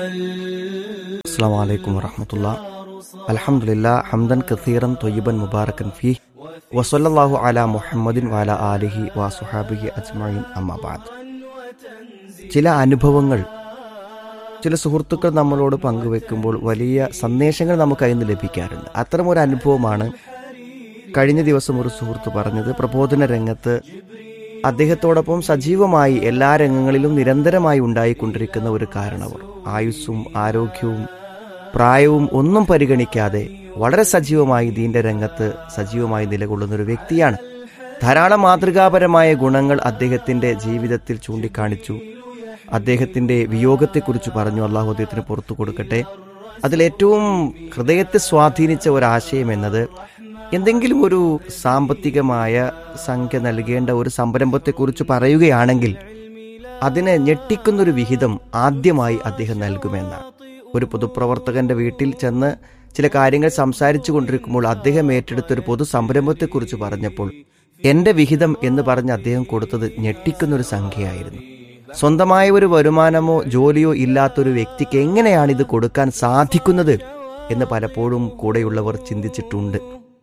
السلام عليكم ورحمة الله الحمد لله حمدا كثيرا طيبا مباركا فيه وصلى الله على محمد وعلى آله وصحابه أجمعين أما بعد ചില അനുഭവങ്ങൾ ചില സുഹൃത്തുക്കൾ നമ്മളോട് പങ്കുവെക്കുമ്പോൾ വലിയ സന്ദേശങ്ങൾ നമുക്ക് അതിൽ നിന്ന് ലഭിക്കാറുണ്ട് അത്തരമൊരു അനുഭവമാണ് കഴിഞ്ഞ ദിവസം ഒരു സുഹൃത്ത് പറഞ്ഞത് പ്രബോധന രംഗത്ത് അദ്ദേഹത്തോടൊപ്പം സജീവമായി എല്ലാ രംഗങ്ങളിലും നിരന്തരമായി ഉണ്ടായിക്കൊണ്ടിരിക്കുന്ന ഒരു കാരണവർ ആയുസ്സും ആരോഗ്യവും പ്രായവും ഒന്നും പരിഗണിക്കാതെ വളരെ സജീവമായി ദീന്റെ രംഗത്ത് സജീവമായി നിലകൊള്ളുന്ന ഒരു വ്യക്തിയാണ് ധാരാളം മാതൃകാപരമായ ഗുണങ്ങൾ അദ്ദേഹത്തിന്റെ ജീവിതത്തിൽ ചൂണ്ടിക്കാണിച്ചു അദ്ദേഹത്തിന്റെ വിയോഗത്തെക്കുറിച്ച് പറഞ്ഞു അള്ളാഹു അദ്ദേഹത്തിന് പുറത്തു കൊടുക്കട്ടെ അതിലേറ്റവും ഹൃദയത്തെ സ്വാധീനിച്ച ഒരാശയം എന്നത് എന്തെങ്കിലും ഒരു സാമ്പത്തികമായ സംഖ്യ നൽകേണ്ട ഒരു സംരംഭത്തെക്കുറിച്ച് പറയുകയാണെങ്കിൽ അതിനെ ഞെട്ടിക്കുന്നൊരു വിഹിതം ആദ്യമായി അദ്ദേഹം നൽകുമെന്നാണ് ഒരു പൊതുപ്രവർത്തകന്റെ വീട്ടിൽ ചെന്ന് ചില കാര്യങ്ങൾ സംസാരിച്ചു കൊണ്ടിരിക്കുമ്പോൾ അദ്ദേഹം ഏറ്റെടുത്ത ഒരു പൊതു സംരംഭത്തെക്കുറിച്ച് പറഞ്ഞപ്പോൾ എന്റെ വിഹിതം എന്ന് പറഞ്ഞ് അദ്ദേഹം കൊടുത്തത് ഞെട്ടിക്കുന്നൊരു സംഖ്യയായിരുന്നു സ്വന്തമായ ഒരു വരുമാനമോ ജോലിയോ ഇല്ലാത്തൊരു വ്യക്തിക്ക് എങ്ങനെയാണ് ഇത് കൊടുക്കാൻ സാധിക്കുന്നത് എന്ന് പലപ്പോഴും കൂടെയുള്ളവർ ചിന്തിച്ചിട്ടുണ്ട്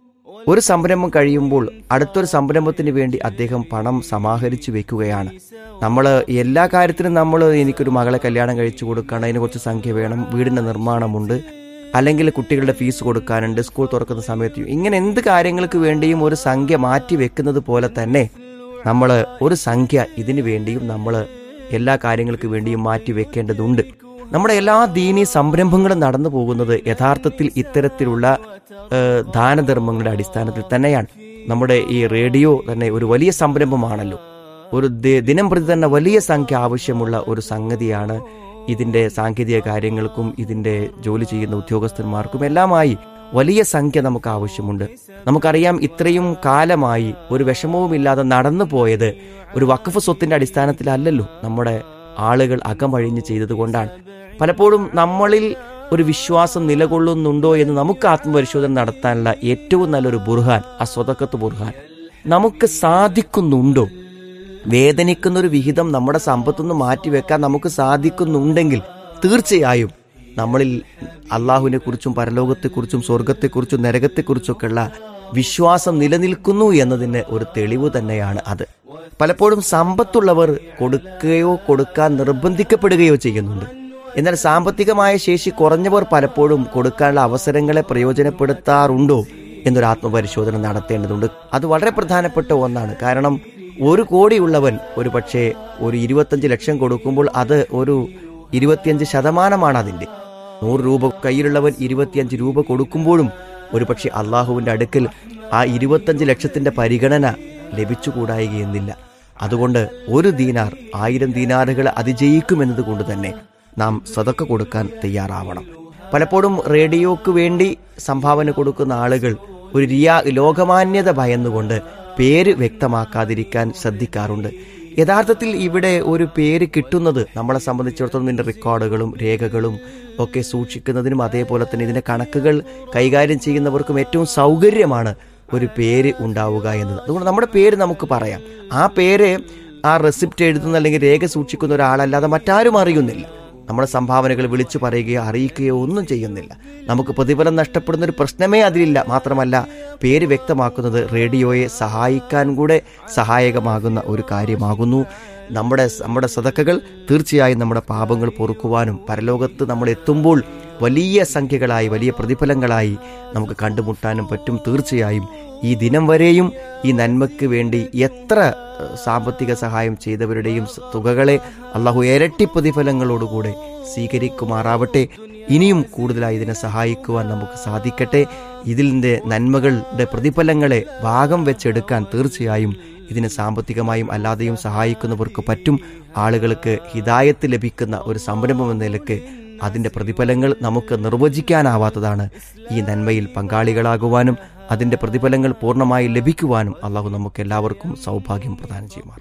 ഒരു സംരംഭം കഴിയുമ്പോൾ അടുത്തൊരു സംരംഭത്തിന് വേണ്ടി അദ്ദേഹം പണം സമാഹരിച്ചു വെക്കുകയാണ് നമ്മൾ എല്ലാ കാര്യത്തിനും നമ്മൾ എനിക്കൊരു മകളെ കല്യാണം കഴിച്ചു കൊടുക്കണം അതിന് കുറച്ച് സംഖ്യ വേണം വീടിന്റെ നിർമ്മാണമുണ്ട് അല്ലെങ്കിൽ കുട്ടികളുടെ ഫീസ് കൊടുക്കാനുണ്ട് സ്കൂൾ തുറക്കുന്ന സമയത്ത് ഇങ്ങനെ എന്ത് കാര്യങ്ങൾക്ക് വേണ്ടിയും ഒരു സംഖ്യ മാറ്റി വെക്കുന്നത് പോലെ തന്നെ നമ്മൾ ഒരു സംഖ്യ ഇതിനു വേണ്ടിയും നമ്മൾ എല്ലാ കാര്യങ്ങൾക്ക് വേണ്ടിയും മാറ്റി വെക്കേണ്ടതുണ്ട് നമ്മുടെ എല്ലാ ദീനീ സംരംഭങ്ങളും നടന്നു പോകുന്നത് യഥാർത്ഥത്തിൽ ഇത്തരത്തിലുള്ള ഏഹ്, ദാനധർമ്മങ്ങളുടെ അടിസ്ഥാനത്തിൽ തന്നെയാണ് നമ്മുടെ ഈ റേഡിയോ തന്നെ ഒരു വലിയ സംരംഭമാണല്ലോ ഒരു ദി- ദിനം പ്രതി തന്നെ വലിയ സംഖ്യ ആവശ്യമുള്ള ഒരു സംഗതിയാണ് ഇതിന്റെ സാങ്കേതിക കാര്യങ്ങൾക്കും ഇതിന്റെ ജോലി ചെയ്യുന്ന ഉദ്യോഗസ്ഥന്മാർക്കും എല്ലാമായി വലിയ സംഖ്യ നമുക്ക് ആവശ്യമുണ്ട് നമുക്കറിയാം ഇത്രയും കാലമായി ഒരു വിഷമവുമില്ലാതെ നടന്നു പോയത് ഒരു വഖഫ് സ്വത്തിന്റെ അടിസ്ഥാനത്തിലല്ലല്ലോ നമ്മുടെ ആളുകൾ അകമഴിഞ്ഞ് ചെയ്തതുകൊണ്ടാണ് പലപ്പോഴും നമ്മളിൽ ഒരു വിശ്വാസം നിലകൊള്ളുന്നുണ്ടോ എന്ന് നമുക്ക് ആത്മപരിശോധന നടത്താനുള്ള ഏറ്റവും നല്ലൊരു ബുർഹാൻ ആ സ്വതക്കത്ത് ബുർഹാൻ നമുക്ക് സാധിക്കുന്നുണ്ടോ വേദനിക്കുന്ന ഒരു വിഹിതം നമ്മുടെ സമ്പത്തുനിന്ന് മാറ്റിവെക്കാൻ നമുക്ക് സാധിക്കുന്നുണ്ടെങ്കിൽ തീർച്ചയായും നമ്മളിൽ അള്ളാഹുവിനെ കുറിച്ചും പരലോകത്തെക്കുറിച്ചും സ്വർഗത്തെക്കുറിച്ചും നരകത്തെക്കുറിച്ചൊക്കെയുള്ള വിശ്വാസം നിലനിൽക്കുന്നു എന്നതിന് ഒരു തെളിവ് തന്നെയാണ് അത് പലപ്പോഴും സമ്പത്തുള്ളവർ കൊടുക്കുകയോ കൊടുക്കാൻ നിർബന്ധിക്കപ്പെടുകയോ ചെയ്യുന്നുണ്ട് എന്നാൽ സാമ്പത്തികമായ ശേഷി കുറഞ്ഞവർ പലപ്പോഴും കൊടുക്കാനുള്ള അവസരങ്ങളെ പ്രയോജനപ്പെടുത്താറുണ്ടോ എന്നൊരു ആത്മപരിശോധന നടത്തേണ്ടതുണ്ട് അത് വളരെ പ്രധാനപ്പെട്ട ഒന്നാണ് കാരണം ഒരു കോടിയുള്ളവൻ ഒരു പക്ഷേ ഒരു ഇരുപത്തഞ്ച് ലക്ഷം കൊടുക്കുമ്പോൾ അത് ഒരു ഇരുപത്തിയഞ്ച് ശതമാനമാണ് അതിന്റെ നൂറ് രൂപ കയ്യിലുള്ളവൻ ഇരുപത്തിയഞ്ച് രൂപ കൊടുക്കുമ്പോഴും ഒരു പക്ഷെ അള്ളാഹുവിന്റെ അടുക്കൽ ആ ഇരുപത്തഞ്ച് ലക്ഷത്തിന്റെ പരിഗണന ലഭിച്ചുകൂടായികയെന്നില്ല അതുകൊണ്ട് ഒരു ദീനാർ ആയിരം ദീനാറുകൾ അതിജയിക്കുമെന്നത് കൊണ്ട് തന്നെ നാം സതക്ക കൊടുക്കാൻ തയ്യാറാവണം പലപ്പോഴും റേഡിയോക്ക് വേണ്ടി സംഭാവന കൊടുക്കുന്ന ആളുകൾ ഒരു റിയാ ലോകമാന്യത ഭയന്നുകൊണ്ട് പേര് വ്യക്തമാക്കാതിരിക്കാൻ ശ്രദ്ധിക്കാറുണ്ട് യഥാർത്ഥത്തിൽ ഇവിടെ ഒരു പേര് കിട്ടുന്നത് നമ്മളെ സംബന്ധിച്ചിടത്തോളം ഇതിന്റെ റെക്കോർഡുകളും രേഖകളും ഒക്കെ സൂക്ഷിക്കുന്നതിനും അതേപോലെ തന്നെ ഇതിന്റെ കണക്കുകൾ കൈകാര്യം ചെയ്യുന്നവർക്കും ഏറ്റവും സൗകര്യമാണ് ഒരു പേര് ഉണ്ടാവുക എന്നത് അതുകൊണ്ട് നമ്മുടെ പേര് നമുക്ക് പറയാം ആ പേര് ആ റെസിപ്റ്റ് എഴുതുന്ന അല്ലെങ്കിൽ രേഖ സൂക്ഷിക്കുന്ന ഒരാളല്ലാതെ മറ്റാരും അറിയുന്നില്ല നമ്മുടെ സംഭാവനകൾ വിളിച്ചു പറയുകയോ അറിയിക്കുകയോ ഒന്നും ചെയ്യുന്നില്ല നമുക്ക് പ്രതിഫലം നഷ്ടപ്പെടുന്ന ഒരു പ്രശ്നമേ അതിലില്ല മാത്രമല്ല പേര് വ്യക്തമാക്കുന്നത് റേഡിയോയെ സഹായിക്കാൻ കൂടെ സഹായകമാകുന്ന ഒരു കാര്യമാകുന്നു നമ്മുടെ നമ്മുടെ സതക്കകൾ തീർച്ചയായും നമ്മുടെ പാപങ്ങൾ പൊറുക്കുവാനും പരലോകത്ത് നമ്മൾ എത്തുമ്പോൾ വലിയ സംഖ്യകളായി വലിയ പ്രതിഫലങ്ങളായി നമുക്ക് കണ്ടുമുട്ടാനും പറ്റും തീർച്ചയായും ഈ ദിനം വരെയും ഈ നന്മയ്ക്ക് വേണ്ടി എത്ര ഏഹ്, സാമ്പത്തിക സഹായം ചെയ്തവരുടെയും സ- തുകകളെ അള്ളാഹു ഇരട്ടി പ്രതിഫലങ്ങളോടുകൂടെ സ്വീകരിക്കുമാറാവട്ടെ ഇനിയും കൂടുതലായി ഇതിനെ സഹായിക്കുവാൻ നമുക്ക് സാധിക്കട്ടെ ഇതിൻ്റെ നന്മകളുടെ പ്രതിഫലങ്ങളെ ഭാഗം വെച്ചെടുക്കാൻ തീർച്ചയായും ഇതിനെ സാമ്പത്തികമായും അല്ലാതെയും സഹായിക്കുന്നവർക്ക് പറ്റും ആളുകൾക്ക് ഹിതായത്ത് ലഭിക്കുന്ന ഒരു സംരംഭം എന്ന നിലക്ക് അതിന്റെ പ്രതിഫലങ്ങൾ നമുക്ക് നിർവചിക്കാനാവാത്തതാണ് ഈ നന്മയിൽ പങ്കാളികളാകുവാനും അതിന്റെ പ്രതിഫലങ്ങൾ പൂർണ്ണമായി ലഭിക്കുവാനും അള്ളാഹു നമുക്ക് എല്ലാവർക്കും സൗഭാഗ്യം പ്രദാനം ചെയ്യുമാറാം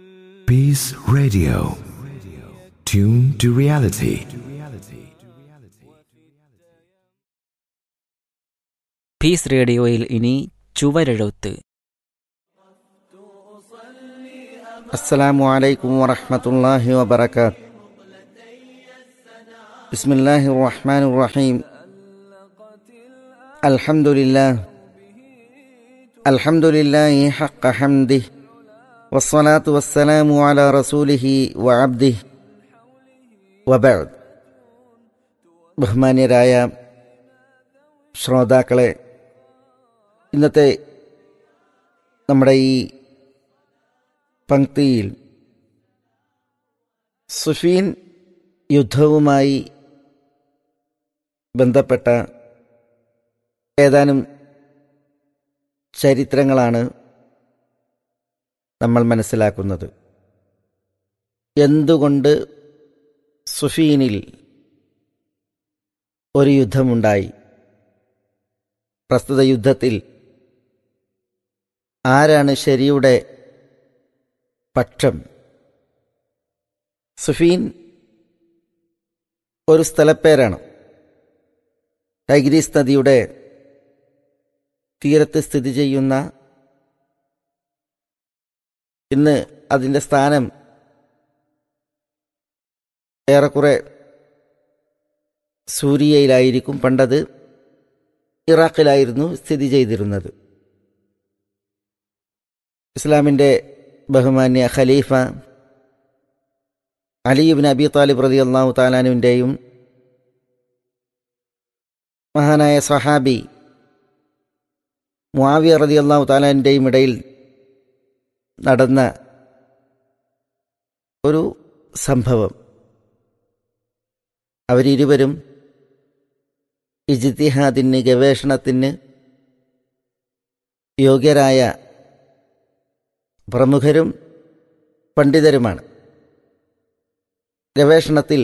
Peace Radio. Tune to reality. Peace റേഡിയോയിൽ ഇനി ചുവരെഴുത്ത് അസ്സലാമു അലൈക്കും വറഹ്മത്തുള്ളാഹി വബറകാത്ത് بسم الله الرحمن الرحيم الحمد لله الحمد لله حق حمده والصلاة والسلام على رسوله وعبده وبعد ബഹുമാന്യരായ ശ്രോതാക്കളെ ഇന്നത്തെ നമ്മുടെ ഈ പങ്ക്തിയിൽ സുഫീൻ യുദ്ധവുമായി ബന്ധപ്പെട്ട ഏതാനും ചരിത്രങ്ങളാണ് നമ്മൾ മനസ്സിലാക്കുന്നത് എന്തുകൊണ്ട് സുഫീനിൽ ഒരു യുദ്ധമുണ്ടായി പ്രസ്തുത യുദ്ധത്തിൽ ആരാണ് ശരിയുടെ പക്ഷം സുഫീൻ ഒരു സ്ഥലപ്പേരാണ് ടൈഗ്രീസ് നദിയുടെ തീരത്ത് സ്ഥിതി ചെയ്യുന്ന ഇന്ന് അതിൻ്റെ സ്ഥാനം ഏറെക്കുറെ സൂര്യയിലായിരിക്കും പണ്ടത് ഇറാഖിലായിരുന്നു സ്ഥിതി ചെയ്തിരുന്നത് ഇസ്ലാമിൻ്റെ ബഹുമാന്യ ഖലീഫ അലിയുബിൻ അബി താലിബ് റതി അള്ളാഹു താലാനുവിൻ്റെയും മഹാനായ സഹാബി മുാവിയ റതി അള്ളാഹു താലാൻ്റെയും ഇടയിൽ നടന്ന ഒരു സംഭവം അവരിരുവരും ഇജിത്തിഹാദിന് ഗവേഷണത്തിന് യോഗ്യരായ പ്രമുഖരും പണ്ഡിതരുമാണ് ഗവേഷണത്തിൽ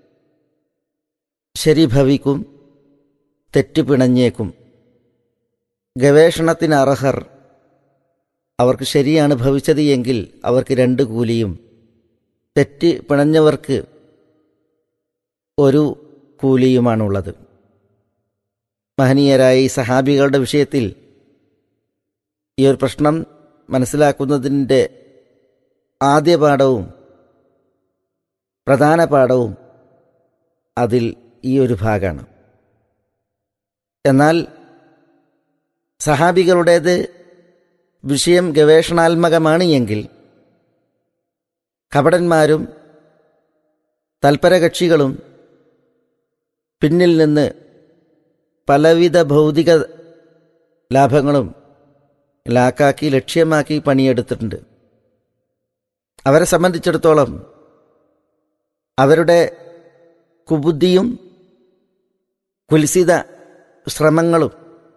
ശരിഭവിക്കും തെറ്റുപിണഞ്ഞേക്കും ഗവേഷണത്തിന് അർഹർ അവർക്ക് ശരിയാണ് ഭവിച്ചത് എങ്കിൽ അവർക്ക് രണ്ട് കൂലിയും തെറ്റ് പിണഞ്ഞവർക്ക് ഒരു കൂലിയുമാണുള്ളത് മഹനീയരായ ഈ സഹാബികളുടെ വിഷയത്തിൽ ഈ ഒരു പ്രശ്നം മനസ്സിലാക്കുന്നതിൻ്റെ ആദ്യ പാഠവും പ്രധാന പാഠവും അതിൽ ഈ ഒരു ഭാഗമാണ് എന്നാൽ സഹാബികളുടേത് വിഷയം ഗവേഷണാത്മകമാണ് എങ്കിൽ കപടന്മാരും തൽപരകക്ഷികളും പിന്നിൽ നിന്ന് പലവിധ ഭൗതിക ലാഭങ്ങളും ലാക്കാക്കി ലക്ഷ്യമാക്കി പണിയെടുത്തിട്ടുണ്ട് അവരെ സംബന്ധിച്ചിടത്തോളം അവരുടെ കുബുദ്ധിയും കുൽസിത ശ്രമങ്ങളും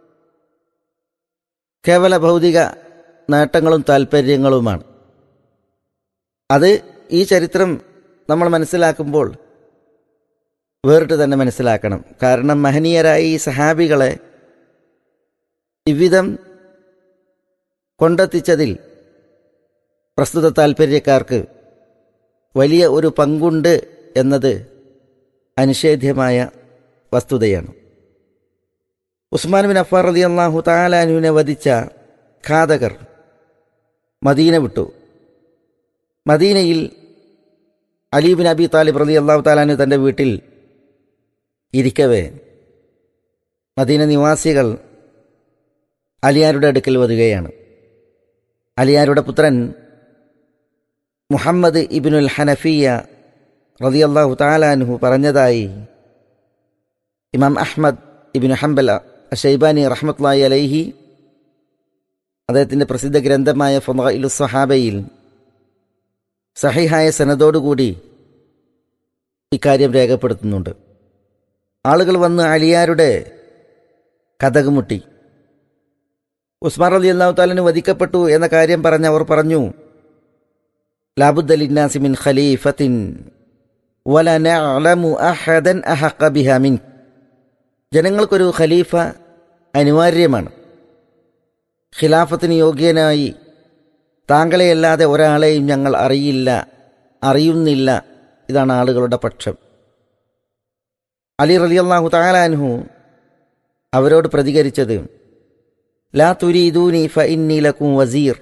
കേവല ഭൗതിക നേട്ടങ്ങളും താൽപ്പര്യങ്ങളുമാണ് അത് ഈ ചരിത്രം നമ്മൾ മനസ്സിലാക്കുമ്പോൾ വേറിട്ട് തന്നെ മനസ്സിലാക്കണം കാരണം മഹനീയരായ ഈ സഹാബികളെ ഇவ்விധം കൊണ്ടെത്തിച്ചതിൽ പ്രസ്തുത താൽപ്പര്യക്കാർക്ക് വലിയ ഒരു പങ്കുണ്ട് എന്നത് അനിഷേധ്യമായ വസ്തുതയാണ് ഉസ്മാൻ ബിൻ അഫാർ റതി അള്ളാഹു താലാനുവിനെ വധിച്ച ഘാതകർ മദീന വിട്ടു മദീനയിൽ അലീബിൻ അബി താലിബ് റതി അള്ളാഹു താലാനു തൻ്റെ വീട്ടിൽ ഇരിക്കവേ മദീന നിവാസികൾ അലിയാരുടെ അടുക്കൽ വരികയാണ് അലിയാരുടെ പുത്രൻ മുഹമ്മദ് ഇബിനുൽ ഹനഫിയ റതിയല്ലാഹു താലാൻഹു പറഞ്ഞതായി ഇമാം അഹ്മദ് ഇബിനു ഹംബൽ ഷൈബാനി റഹ്മത്ലായി അലൈഹി അദ്ദേഹത്തിൻ്റെ പ്രസിദ്ധ ഗ്രന്ഥമായ ഫൊലു സഹാബയിൽ സഹിഹായ സനദോടുകൂടി ഇക്കാര്യം രേഖപ്പെടുത്തുന്നുണ്ട് ആളുകൾ വന്ന് അലിയാരുടെ കഥകുമുട്ടി ഉസ്മാൻ അലി അള്ളാഹു താലിന് വധിക്കപ്പെട്ടു എന്ന കാര്യം പറഞ്ഞ് അവർ പറഞ്ഞു ലാബുദ്ദലിന്നാസിമിൻ ഖലീഫത്തിൻ വല നഅലമു അഹദൻ അഹഖ ബിഹാ മിൻ ജനങ്ങൾക്കൊരു ഖലീഫ അനിവാര്യമാണ് ഖിലാഫത്തിന് യോഗ്യനായി താങ്കളെയല്ലാതെ ഒരാളെയും ഞങ്ങൾ അറിയില്ല അറിയുന്നില്ല ഇതാണ് ആളുകളുടെ പക്ഷം അലി റലിയല്ലാഹു താലാൻഹു അവരോട് പ്രതികരിച്ചത് ലാ തുരീദൂനി ഫ ഇന്നി ലക്കും വസീർ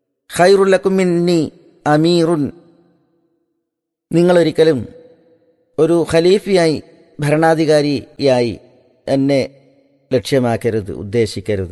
ഖൈറുല്ലക്കും മിന്നി അമീറുൻ നിങ്ങളൊരിക്കലും ഒരു ഖലീഫിയായി ഭരണാധികാരിയായി എന്നെ ലക്ഷ്യമാക്കരുത് ഉദ്ദേശിക്കരുത്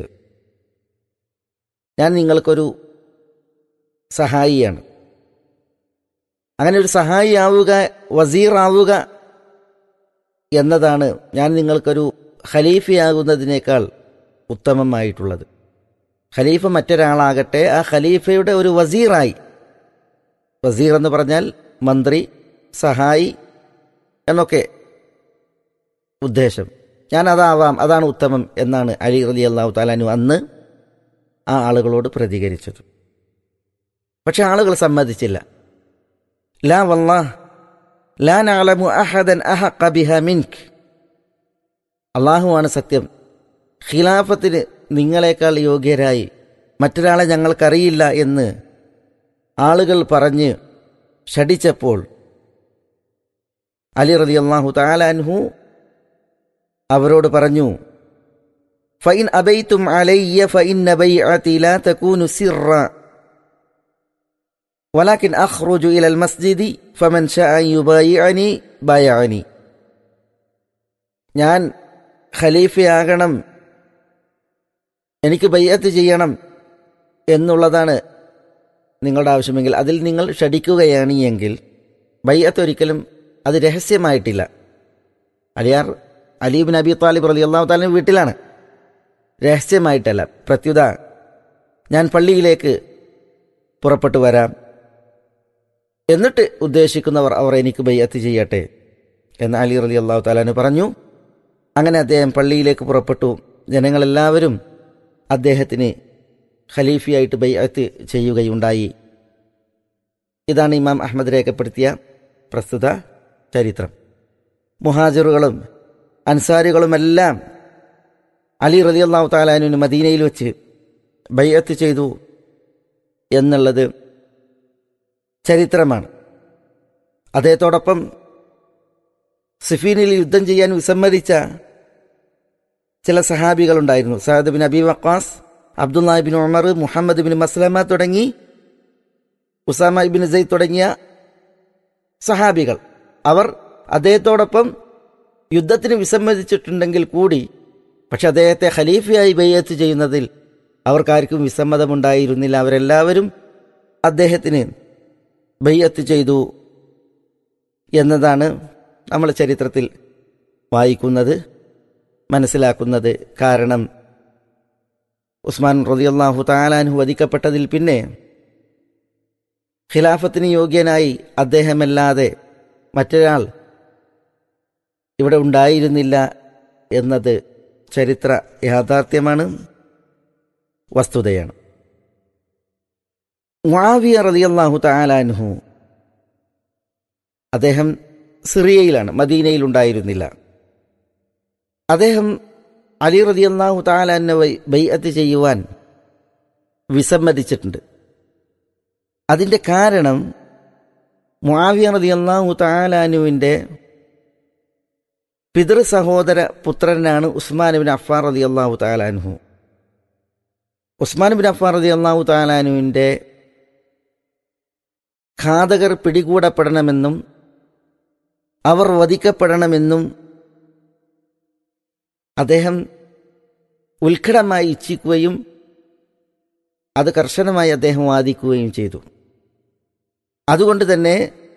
ഞാൻ നിങ്ങൾക്കൊരു സഹായിയാണ് അങ്ങനെ ഒരു സഹായിയാവുക വസീറാവുക എന്നതാണ് ഞാൻ നിങ്ങൾക്കൊരു ഖലീഫയാകുന്നതിനേക്കാൾ ഉത്തമമായിട്ടുള്ളത് ഖലീഫ മറ്റൊരാളാകട്ടെ ആ ഖലീഫയുടെ ഒരു വസീറായി വസീർ എന്ന് പറഞ്ഞാൽ മന്ത്രി സഹായി എന്നൊക്കെ ഉദ്ദേശം ഞാൻ അതാവാം അതാണ് ഉത്തമം എന്നാണ് അലി റലി അള്ളാഹു താലാനു അന്ന് ആ ആളുകളോട് പ്രതികരിച്ചത് പക്ഷെ ആളുകൾ സമ്മതിച്ചില്ല ലാ വല്ലാ ലാ നഅലമു അഹദൻ അഹഖ ബിഹ മിൻക് അള്ളാഹുവാണ് സത്യം ഖിലാഫത്തിന് നിങ്ങളെക്കാൾ യോഗ്യരായി മറ്റൊരാളെ ഞങ്ങൾക്കറിയില്ല എന്ന് ആളുകൾ പറഞ്ഞ് ഷടിച്ചപ്പോൾ അലി റലി അള്ളാഹു താലാൻഹു അവരോട് പറഞ്ഞു ഫൈൻ അബൈത്തും അലയ്യ ഫൈൻ ബൈഅതി ലാ തകൂനു സിറ ولكن أخرج إلى المسجد فمن شاء أن يبايعني بايعني ഞാൻ ഖലീഫയാകണം എനിക്ക് ബയ്യത്ത് ചെയ്യണം എന്നുള്ളതാണ് നിങ്ങളുടെ ആവശ്യമെങ്കിൽ അതിൽ നിങ്ങൾ ഷടിക്കുകയാണ് എങ്കിൽ ബയ്യത്ത് ഒരിക്കലും അത് രഹസ്യമായിട്ടില്ല അലിയാർ അലീബിൻ അബി താലിബ് റലി അള്ളാഹു താലിന് വീട്ടിലാണ് രഹസ്യമായിട്ടല്ല പ്രത്യുത ഞാൻ പള്ളിയിലേക്ക് പുറപ്പെട്ടു വരാം എന്നിട്ട് ഉദ്ദേശിക്കുന്നവർ അവർ എനിക്ക് ബയ്യത്ത് ചെയ്യട്ടെ എന്ന് അലി റലി അള്ളാഹു താലാന് പറഞ്ഞു അങ്ങനെ അദ്ദേഹം പള്ളിയിലേക്ക് പുറപ്പെട്ടു ജനങ്ങളെല്ലാവരും അദ്ദേഹത്തിന് ഖലീഫിയായിട്ട് ബയ്യത്ത് ചെയ്യുകയുണ്ടായി ഇതാണ് ഇമാം അഹമ്മദ് രേഖപ്പെടുത്തിയ പ്രസ്തുത ചരിത്രം മുഹാജിറുകളും അൻസാരികളുമെല്ലാം അലി റലി അള്ളാഹു താലാനുവിന് മദീനയിൽ വെച്ച് ബയ്യത്ത് ചെയ്തു എന്നുള്ളത് ചരിത്രമാണ് അദ്ദേഹത്തോടൊപ്പം സിഫീനിൽ യുദ്ധം ചെയ്യാൻ വിസമ്മതിച്ച ചില സഹാബികളുണ്ടായിരുന്നു Saad bin Abi Waqqas Abdullah bin Umar Muhammad bin Maslama തുടങ്ങി ഉസാമ ബിൻ സെയ്ദ് തുടങ്ങിയ സഹാബികൾ അവർ അദ്ദേഹത്തോടൊപ്പം യുദ്ധത്തിന് വിസമ്മതിച്ചിട്ടുണ്ടെങ്കിൽ കൂടി പക്ഷെ അദ്ദേഹത്തെ ഖലീഫയായി ബയ്യത്ത് ചെയ്യുന്നതിൽ അവർക്കാർക്കും വിസമ്മതമുണ്ടായിരുന്നില്ല അവരെല്ലാവരും അദ്ദേഹത്തിന് ബയ്യത്ത് ചെയ്തു എന്നതാണ് നമ്മൾ ചരിത്രത്തിൽ വായിക്കുന്നത് മനസ്സിലാക്കുന്നത് കാരണം ഉസ്മാൻ റതിയല്ലാഹു താലാൻഹു വധിക്കപ്പെട്ടതിൽ പിന്നെ ഖിലാഫത്തിന് യോഗ്യനായി അദ്ദേഹമല്ലാതെ മറ്റൊരാൾ ഇവിടെ ഉണ്ടായിരുന്നില്ല എന്നത് ചരിത്ര യാഥാർത്ഥ്യമാണ് വസ്തുതയാണ് മുആവിയ റളിയല്ലാഹു തആലാൻഹു അദ്ദേഹം സിറിയയിലാണ് മദീനയിൽ ഉണ്ടായിരുന്നില്ല അദ്ദേഹം അലി റളിയല്ലാഹു തആലാനെ ബൈഅത്ത് ചെയ്യുവാൻ വിസമ്മതിച്ചിട്ടുണ്ട് അതിൻ്റെ കാരണം മുആവിയ റളിയല്ലാഹു തആലാനുവിൻ്റെ പിതൃ സഹോദര പുത്രനാണ് ഉസ്മാൻ ബിൻ അഫ്ഫാർ റളിയല്ലാഹു തആലാൻഹു ഉസ്മാൻ ബിൻ അഫ്ഫാർ റളിയല്ലാഹു തആലാനുവിൻ്റെ ഘാതകർ പിടികൂടപ്പെടണമെന്നും അവർ വധിക്കപ്പെടണമെന്നും അദ്ദേഹം ഉത്കടമായി ഇച്ഛിക്കുകയും അത് കർശനമായി അദ്ദേഹം വാദിക്കുകയും ചെയ്തു അതുകൊണ്ട് തന്നെ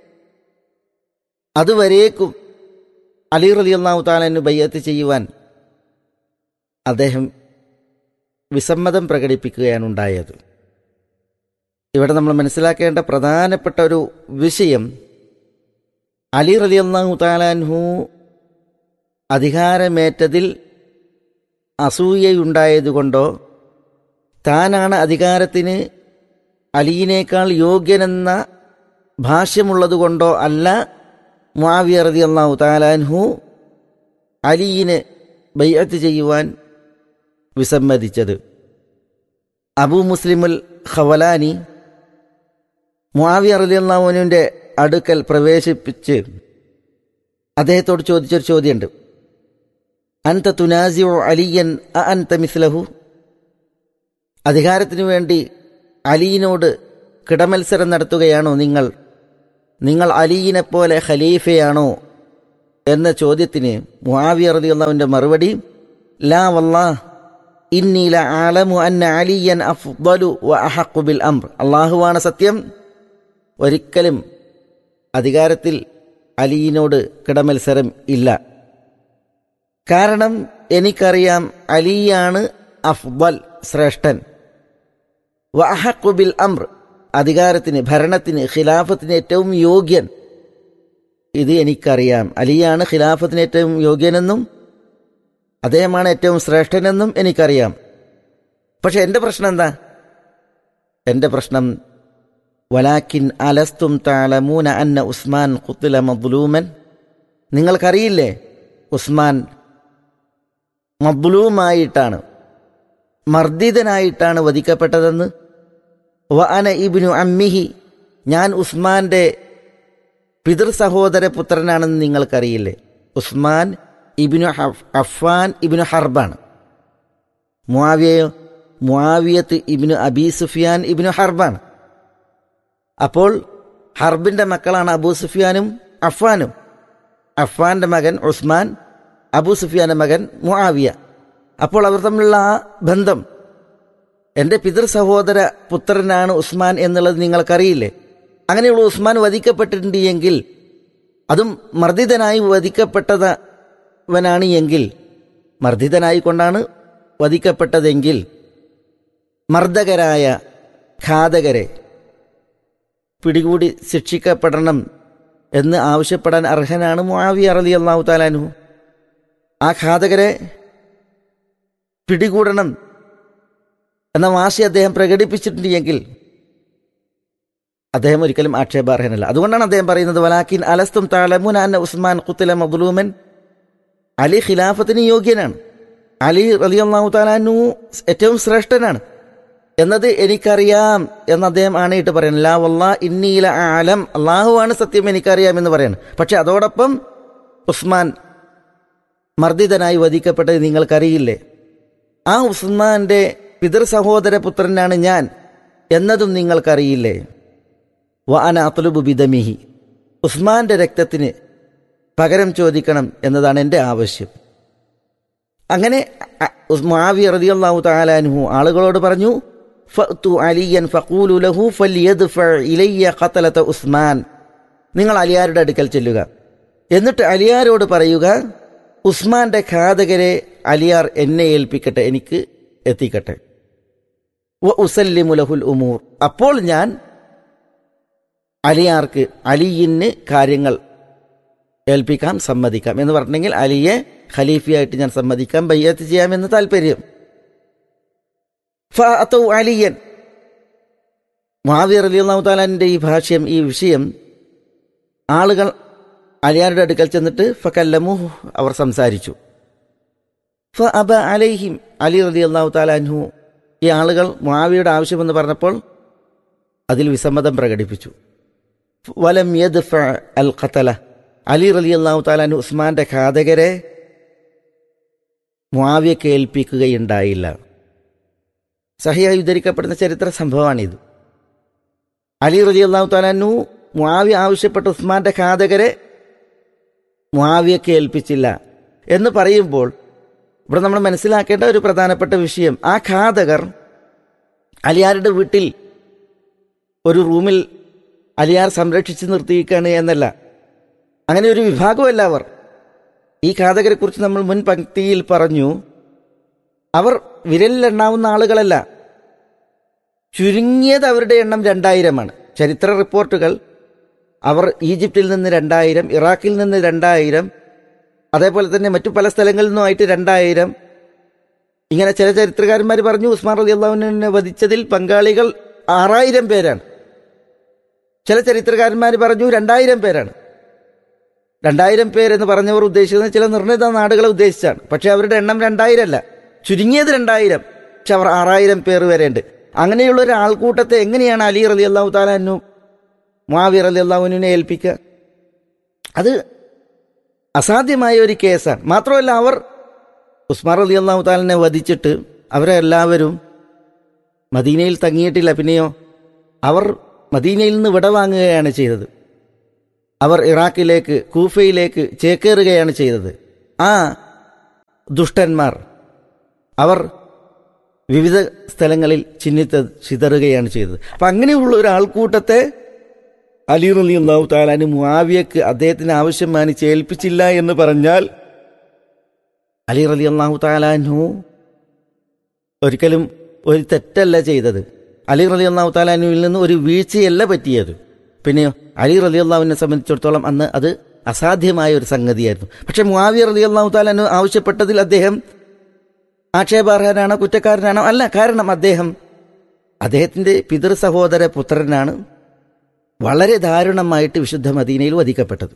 അതുവരേക്കും അലി റലി അള്ളാഹു താലന് ബയ്യത്ത് ചെയ്യുവാൻ അദ്ദേഹം വിസമ്മതം പ്രകടിപ്പിക്കുകയാണ് ഉണ്ടായത് ഇവിടെ നമ്മൾ മനസ്സിലാക്കേണ്ട പ്രധാനപ്പെട്ട ഒരു വിഷയം അലി റലി അള്ളാഹു താലാൻഹു അധികാരമേറ്റതിൽ അസൂയയുണ്ടായതുകൊണ്ടോ താനാണ് അധികാരത്തിന് അലിയിനേക്കാൾ യോഗ്യനെന്ന ഭാഷ്യമുള്ളതുകൊണ്ടോ അല്ല മുആവിയ റതി അള്ളാഹു താലാൻഹു അലിയിന് ബയ്യത്ത് ചെയ്യുവാൻ വിസമ്മതിച്ചത് അബൂ മുസ്ലിമുൽ ഖവലാനി മുആവിയ റതി അള്ളാഹുവിൻ്റെ അടുക്കൽ പ്രവേശിപ്പിച്ച് അദ്ദേഹത്തോട് ചോദിച്ചൊരു ചോദ്യമുണ്ട് അൻത തുനാസിയോ അലിയൻ അ അൻത മിസ്ലഹു അധികാരത്തിനു വേണ്ടി അലിയിനോട് കിടമത്സരം നടത്തുകയാണോ നിങ്ങൾ നിങ്ങൾ അലിയിനെ പോലെ ഖലീഫയാണോ എന്ന ചോദ്യത്തിന് മുആവിയ റളിയല്ലാഹുവിന്റെ മറുപടി ലാ വല്ലാ ഇന്നി ലഅലമു അന്ന അലിയൻ അഫ്ദലു വ അഹഖു ബിൽ അംർ അള്ളാഹുവാണ് സത്യം ഒരിക്കലും അധികാരത്തിൽ അലിയിനോട് കിടമത്സരം ഇല്ല കാരണം എനിക്കറിയാം അലിയാണ് അഫ്ദൽ ശ്രേഷ്ഠൻ വ അഹഖു ബിൽ അംർ അധികാരത്തിന് ഭരണത്തിന് ഖിലാഫത്തിന് ഏറ്റവും യോഗ്യൻ ഇത് എനിക്കറിയാം അലിയാണ് ഖിലാഫത്തിന് ഏറ്റവും യോഗ്യനെന്നും അദ്ദേഹമാണ് ഏറ്റവും ശ്രേഷ്ഠനെന്നും എനിക്കറിയാം പക്ഷെ എൻ്റെ പ്രശ്നം എന്താ എൻ്റെ പ്രശ്നം വലാക്കിൻ അലസ്തും താലമൂന അന്ന ഉസ്മാൻ കുത്തുല മദ്ലൂമൻ നിങ്ങൾക്കറിയില്ലേ ഉസ്മാൻ മദ്ലൂമായിട്ടാണ് മർദ്ദിതനായിട്ടാണ് വധിക്കപ്പെട്ടതെന്ന് വ അന ഇബ്നു അമ്മിഹി ഞാൻ ഉസ്മാന്റെ പിതൃ സഹോദര പുത്രനാണെന്ന് നിങ്ങൾക്കറിയില്ലേ ഉസ്മാൻ ഇബിനു ഹഫ്- അഫ്ഫാൻ ഇബിനു ഹർബാണ് മുആവിയയോ മുആവിയത്ത് ഇബിനു അബി സുഫിയാൻ ഇബിനു ഹർബാണ് അപ്പോൾ ഹർബിന്റെ മക്കളാണ് അബൂ സുഫിയാനും അഫ്ഫാനും അഫ്ഫാന്റെ മകൻ ഉസ്മാൻ അബൂ സുഫിയാന്റെ മകൻ മുആവിയ അപ്പോൾ അവർ തമ്മിലുള്ള ആ ബന്ധം എൻ്റെ പിതൃ സഹോദര പുത്രനാണ് ഉസ്മാൻ എന്നുള്ളത് നിങ്ങൾക്കറിയില്ലേ അങ്ങനെയുള്ള ഉസ്മാൻ വധിക്കപ്പെട്ടിട്ടുണ്ട് എങ്കിൽ അതും മർദ്ദിതനായി വധിക്കപ്പെട്ടവനാണ് എങ്കിൽ മർദ്ദിതനായി കൊണ്ടാണ് വധിക്കപ്പെട്ടതെങ്കിൽ മർദ്ദകരായ ഘാതകരെ പിടികൂടി ശിക്ഷിക്കപ്പെടണം എന്ന് ആവശ്യപ്പെടാൻ അർഹനാണ് മുആവിയ റലി അള്ളാഹു താലാനു ആ ഘാതകരെ പിടികൂടണം എന്ന വാശി അദ്ദേഹം പ്രകടിപ്പിച്ചിട്ടുണ്ട് എങ്കിൽ അദ്ദേഹം ഒരിക്കലും ആക്ഷേപാർഹനല്ല അതുകൊണ്ടാണ് അദ്ദേഹം പറയുന്നത് വലാക്കിൻ അലസ്തും താലമുൻ അന്ന ഉസ്മാൻ കുത്തില മദ്ലൂമൻ അലി ഖിലാഫത്തിന് യോഗ്യനാണ് അലി റലിയല്ലാഹു താലാനു ഏറ്റവും ശ്രേഷ്ഠനാണ് എന്നത് എനിക്കറിയാം എന്ന് അദ്ദേഹം ആണയിട്ട് പറയുന്നത് ലാ വല്ലാ ഇന്നീല ആലം അള്ളാഹുവാണ് സത്യം എനിക്കറിയാം എന്ന് പറയണം പക്ഷെ അതോടൊപ്പം ഉസ്മാൻ മർദ്ദിതനായി വധിക്കപ്പെട്ടത് നിങ്ങൾക്കറിയില്ലേ ആ ഉസ്മാന്റെ പിതൃ സഹോദര പുത്രനാണ് ഞാൻ എന്നതും നിങ്ങൾക്കറിയില്ലേ വ അന അത്ലുബു ബിദമിഹി ഉസ്മാന്റെ രക്തത്തിന് പകരം ചോദിക്കണം എന്നതാണ് എൻ്റെ ആവശ്യം അങ്ങനെ മുആവിയ റളിയല്ലാഹു തആല അൻഹു ആളുകളോട് പറഞ്ഞു ഫഅ്തു അലിയൻ ഫഖൂലു ലഹു ഫല്യദ്ഫഅ ഇലയ്യ ഖതലത ഉസ്മാൻ നിങ്ങൾ അലിയാരുടെ അടുക്കൽ ചെല്ലുക എന്നിട്ട് അലിയാരോട് പറയുക ഉസ്മാന്റെ ഘാതകരെ അലിയാർ എന്നെ ഏൽപ്പിക്കട്ടെ എനിക്ക് എത്തിക്കട്ടെ വ ഉസല്ലിമു ലഹുൽ ഉമൂർ അപ്പോൾ ഞാൻ അലിയാർക്ക് അലിയിന് കാര്യങ്ങൾ ഏൽപ്പിക്കാം സമ്മതിക്കാം എന്ന് പറഞ്ഞെങ്കിൽ അലിയെ ഖലീഫയായിട്ട് ഞാൻ സമ്മതിക്കാം ബയ്യത്ത് ചെയ്യാമെന്ന് താല്പര്യം ഫഅതൗ അലിയൻ മുആവിയ റളിയല്ലാഹു തആലാന്റെ ഈ ഭാഷ്യം ഈ വിഷയം ആളുകൾ അലിയാരുടെ അടുക്കൽ ചെന്നിട്ട് ഫക്കല്ലമു അവർ സംസാരിച്ചു ഫ അബ അലൈഹിം അലി റളിയല്ലാഹു തആല അൻഹു ഈ ആളുകൾ മുആവിയുടെ ആവശ്യമെന്ന് പറഞ്ഞപ്പോൾ അതിൽ വിസമ്മതം പ്രകടിപ്പിച്ചു വലം യദ്ഫ അൽ ഖതല അലി റളിയല്ലാഹു തആല അൻഹു ഉസ്മാന്റെ ഘാതകരെ മുആവിയക്ക് ഏൽപ്പിക്കുകയുണ്ടായില്ല സഹിയായി ഉദ്ധരിക്കപ്പെടുന്ന ചരിത്ര സംഭവമാണിത് അലി റലി അള്ളാഹു താലാനു മുആവിയ ആവശ്യപ്പെട്ട ഉസ്മാന്റെ ഘാതകരെ മുആവിയക്ക് ഏൽപ്പിച്ചില്ല എന്ന് പറയുമ്പോൾ ഇവിടെ നമ്മൾ മനസ്സിലാക്കേണ്ട ഒരു പ്രധാനപ്പെട്ട വിഷയം ആ ഘാതകർ അലിയാരുടെ വീട്ടിൽ ഒരു റൂമിൽ അലിയാർ സംരക്ഷിച്ച് നിർത്തിയിരിക്കുകയാണ് എന്നല്ല അങ്ങനെ ഒരു വിഭാഗമല്ല അവർ ഈ ഘാതകരെ കുറിച്ച് നമ്മൾ മുൻ പങ്ക്തിയിൽ പറഞ്ഞു അവർ വിരലിലെണ്ണാവുന്ന ആളുകളല്ല ചുരുങ്ങിയത് അവരുടെ എണ്ണം രണ്ടായിരമാണ് ചരിത്ര റിപ്പോർട്ടുകൾ അവർ ഈജിപ്തിൽ നിന്ന് രണ്ടായിരം ഇറാഖിൽ നിന്ന് രണ്ടായിരം അതേപോലെ തന്നെ മറ്റു പല സ്ഥലങ്ങളിൽ നിന്നുമായിട്ട് രണ്ടായിരം ഇങ്ങനെ ചില ചരിത്രകാരന്മാർ പറഞ്ഞു ഉസ്മാൻ റലി അള്ളാഹുവിനെ വധിച്ചതിൽ പങ്കാളികൾ ആറായിരം പേരാണ് ചില ചരിത്രകാരന്മാർ പറഞ്ഞു രണ്ടായിരം പേരാണ് രണ്ടായിരം പേരെന്ന് പറഞ്ഞവർ ഉദ്ദേശിക്കുന്നത് ചില നിർണിത നാടുകളെ ഉദ്ദേശിച്ചാണ് പക്ഷെ അവരുടെ എണ്ണം രണ്ടായിരം അല്ല ചുരുങ്ങിയത് രണ്ടായിരം പക്ഷെ അവർ ആറായിരം പേർ വരെയുണ്ട് അങ്ങനെയുള്ള ഒരു ആൾക്കൂട്ടത്തെ എങ്ങനെയാണ് അലി റലി അള്ളാഹു താലാനു മാവി റലി അള്ളാഹുവിനെ ഏൽപ്പിക്കുക അത് അസാധ്യമായ ഒരു കേസാണ് മാത്രമല്ല അവർ ഉസ്മാർ അലി അള്ളാഹു താലിനെ വധിച്ചിട്ട് അവരെ എല്ലാവരും മദീനയിൽ തങ്ങിയിട്ടില്ല പിന്നെയോ അവർ മദീനയിൽ നിന്ന് വിട വാങ്ങുകയാണ് ചെയ്തത് അവർ ഇറാഖിലേക്ക് കൂഫയിലേക്ക് ചേക്കേറുകയാണ് ചെയ്തത് ആ ദുഷ്ടന്മാർ അവർ വിവിധ സ്ഥലങ്ങളിൽ ചിഹ്നിത്ത ചിതറുകയാണ് ചെയ്തത് അപ്പം അങ്ങനെയുള്ള ഒരു ആൾക്കൂട്ടത്തെ അലി റലി അള്ളാഹു താലാന് മുആവിയക്ക് അദ്ദേഹത്തിന് ആവശ്യം മാനിച്ച് ഏൽപ്പിച്ചില്ല എന്ന് പറഞ്ഞാൽ അലി റലി അള്ളാഹു താലാനു ഒരിക്കലും ഒരു തെറ്റല്ല ചെയ്തത് അലി റലി അള്ളാഹു താലാനുവിൽ നിന്ന് ഒരു വീഴ്ചയല്ല പറ്റിയത് പിന്നെയോ അലി റലി അള്ളാഹുവിനെ സംബന്ധിച്ചിടത്തോളം അന്ന് അത് അസാധ്യമായ ഒരു സംഗതിയായിരുന്നു പക്ഷെ മുആവിയ റലി അള്ളാഹു താലാനു ആവശ്യപ്പെട്ടതിൽ അദ്ദേഹം ആക്ഷേപാർഹനാണോ കുറ്റക്കാരനാണോ അല്ല കാരണം അദ്ദേഹം അദ്ദേഹത്തിൻ്റെ പിതൃ സഹോദര പുത്രനാണ് വളരെ ദാരുണമായിട്ട് വിശുദ്ധ മദീനയിൽ വധിക്കപ്പെട്ടത്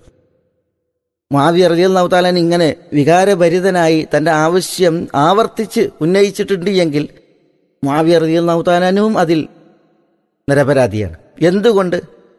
മാവിയ റലിയല്ലാഹു താലാൻ ഇങ്ങനെ വികാരഭരിതനായി തൻ്റെ ആവശ്യം ആവർത്തിച്ച് ഉന്നയിച്ചിട്ടുണ്ട് എങ്കിൽ മാവിയ റലിയല്ലാഹു താലാനും അതിൽ നിരപരാധിയാണ് എന്തുകൊണ്ട്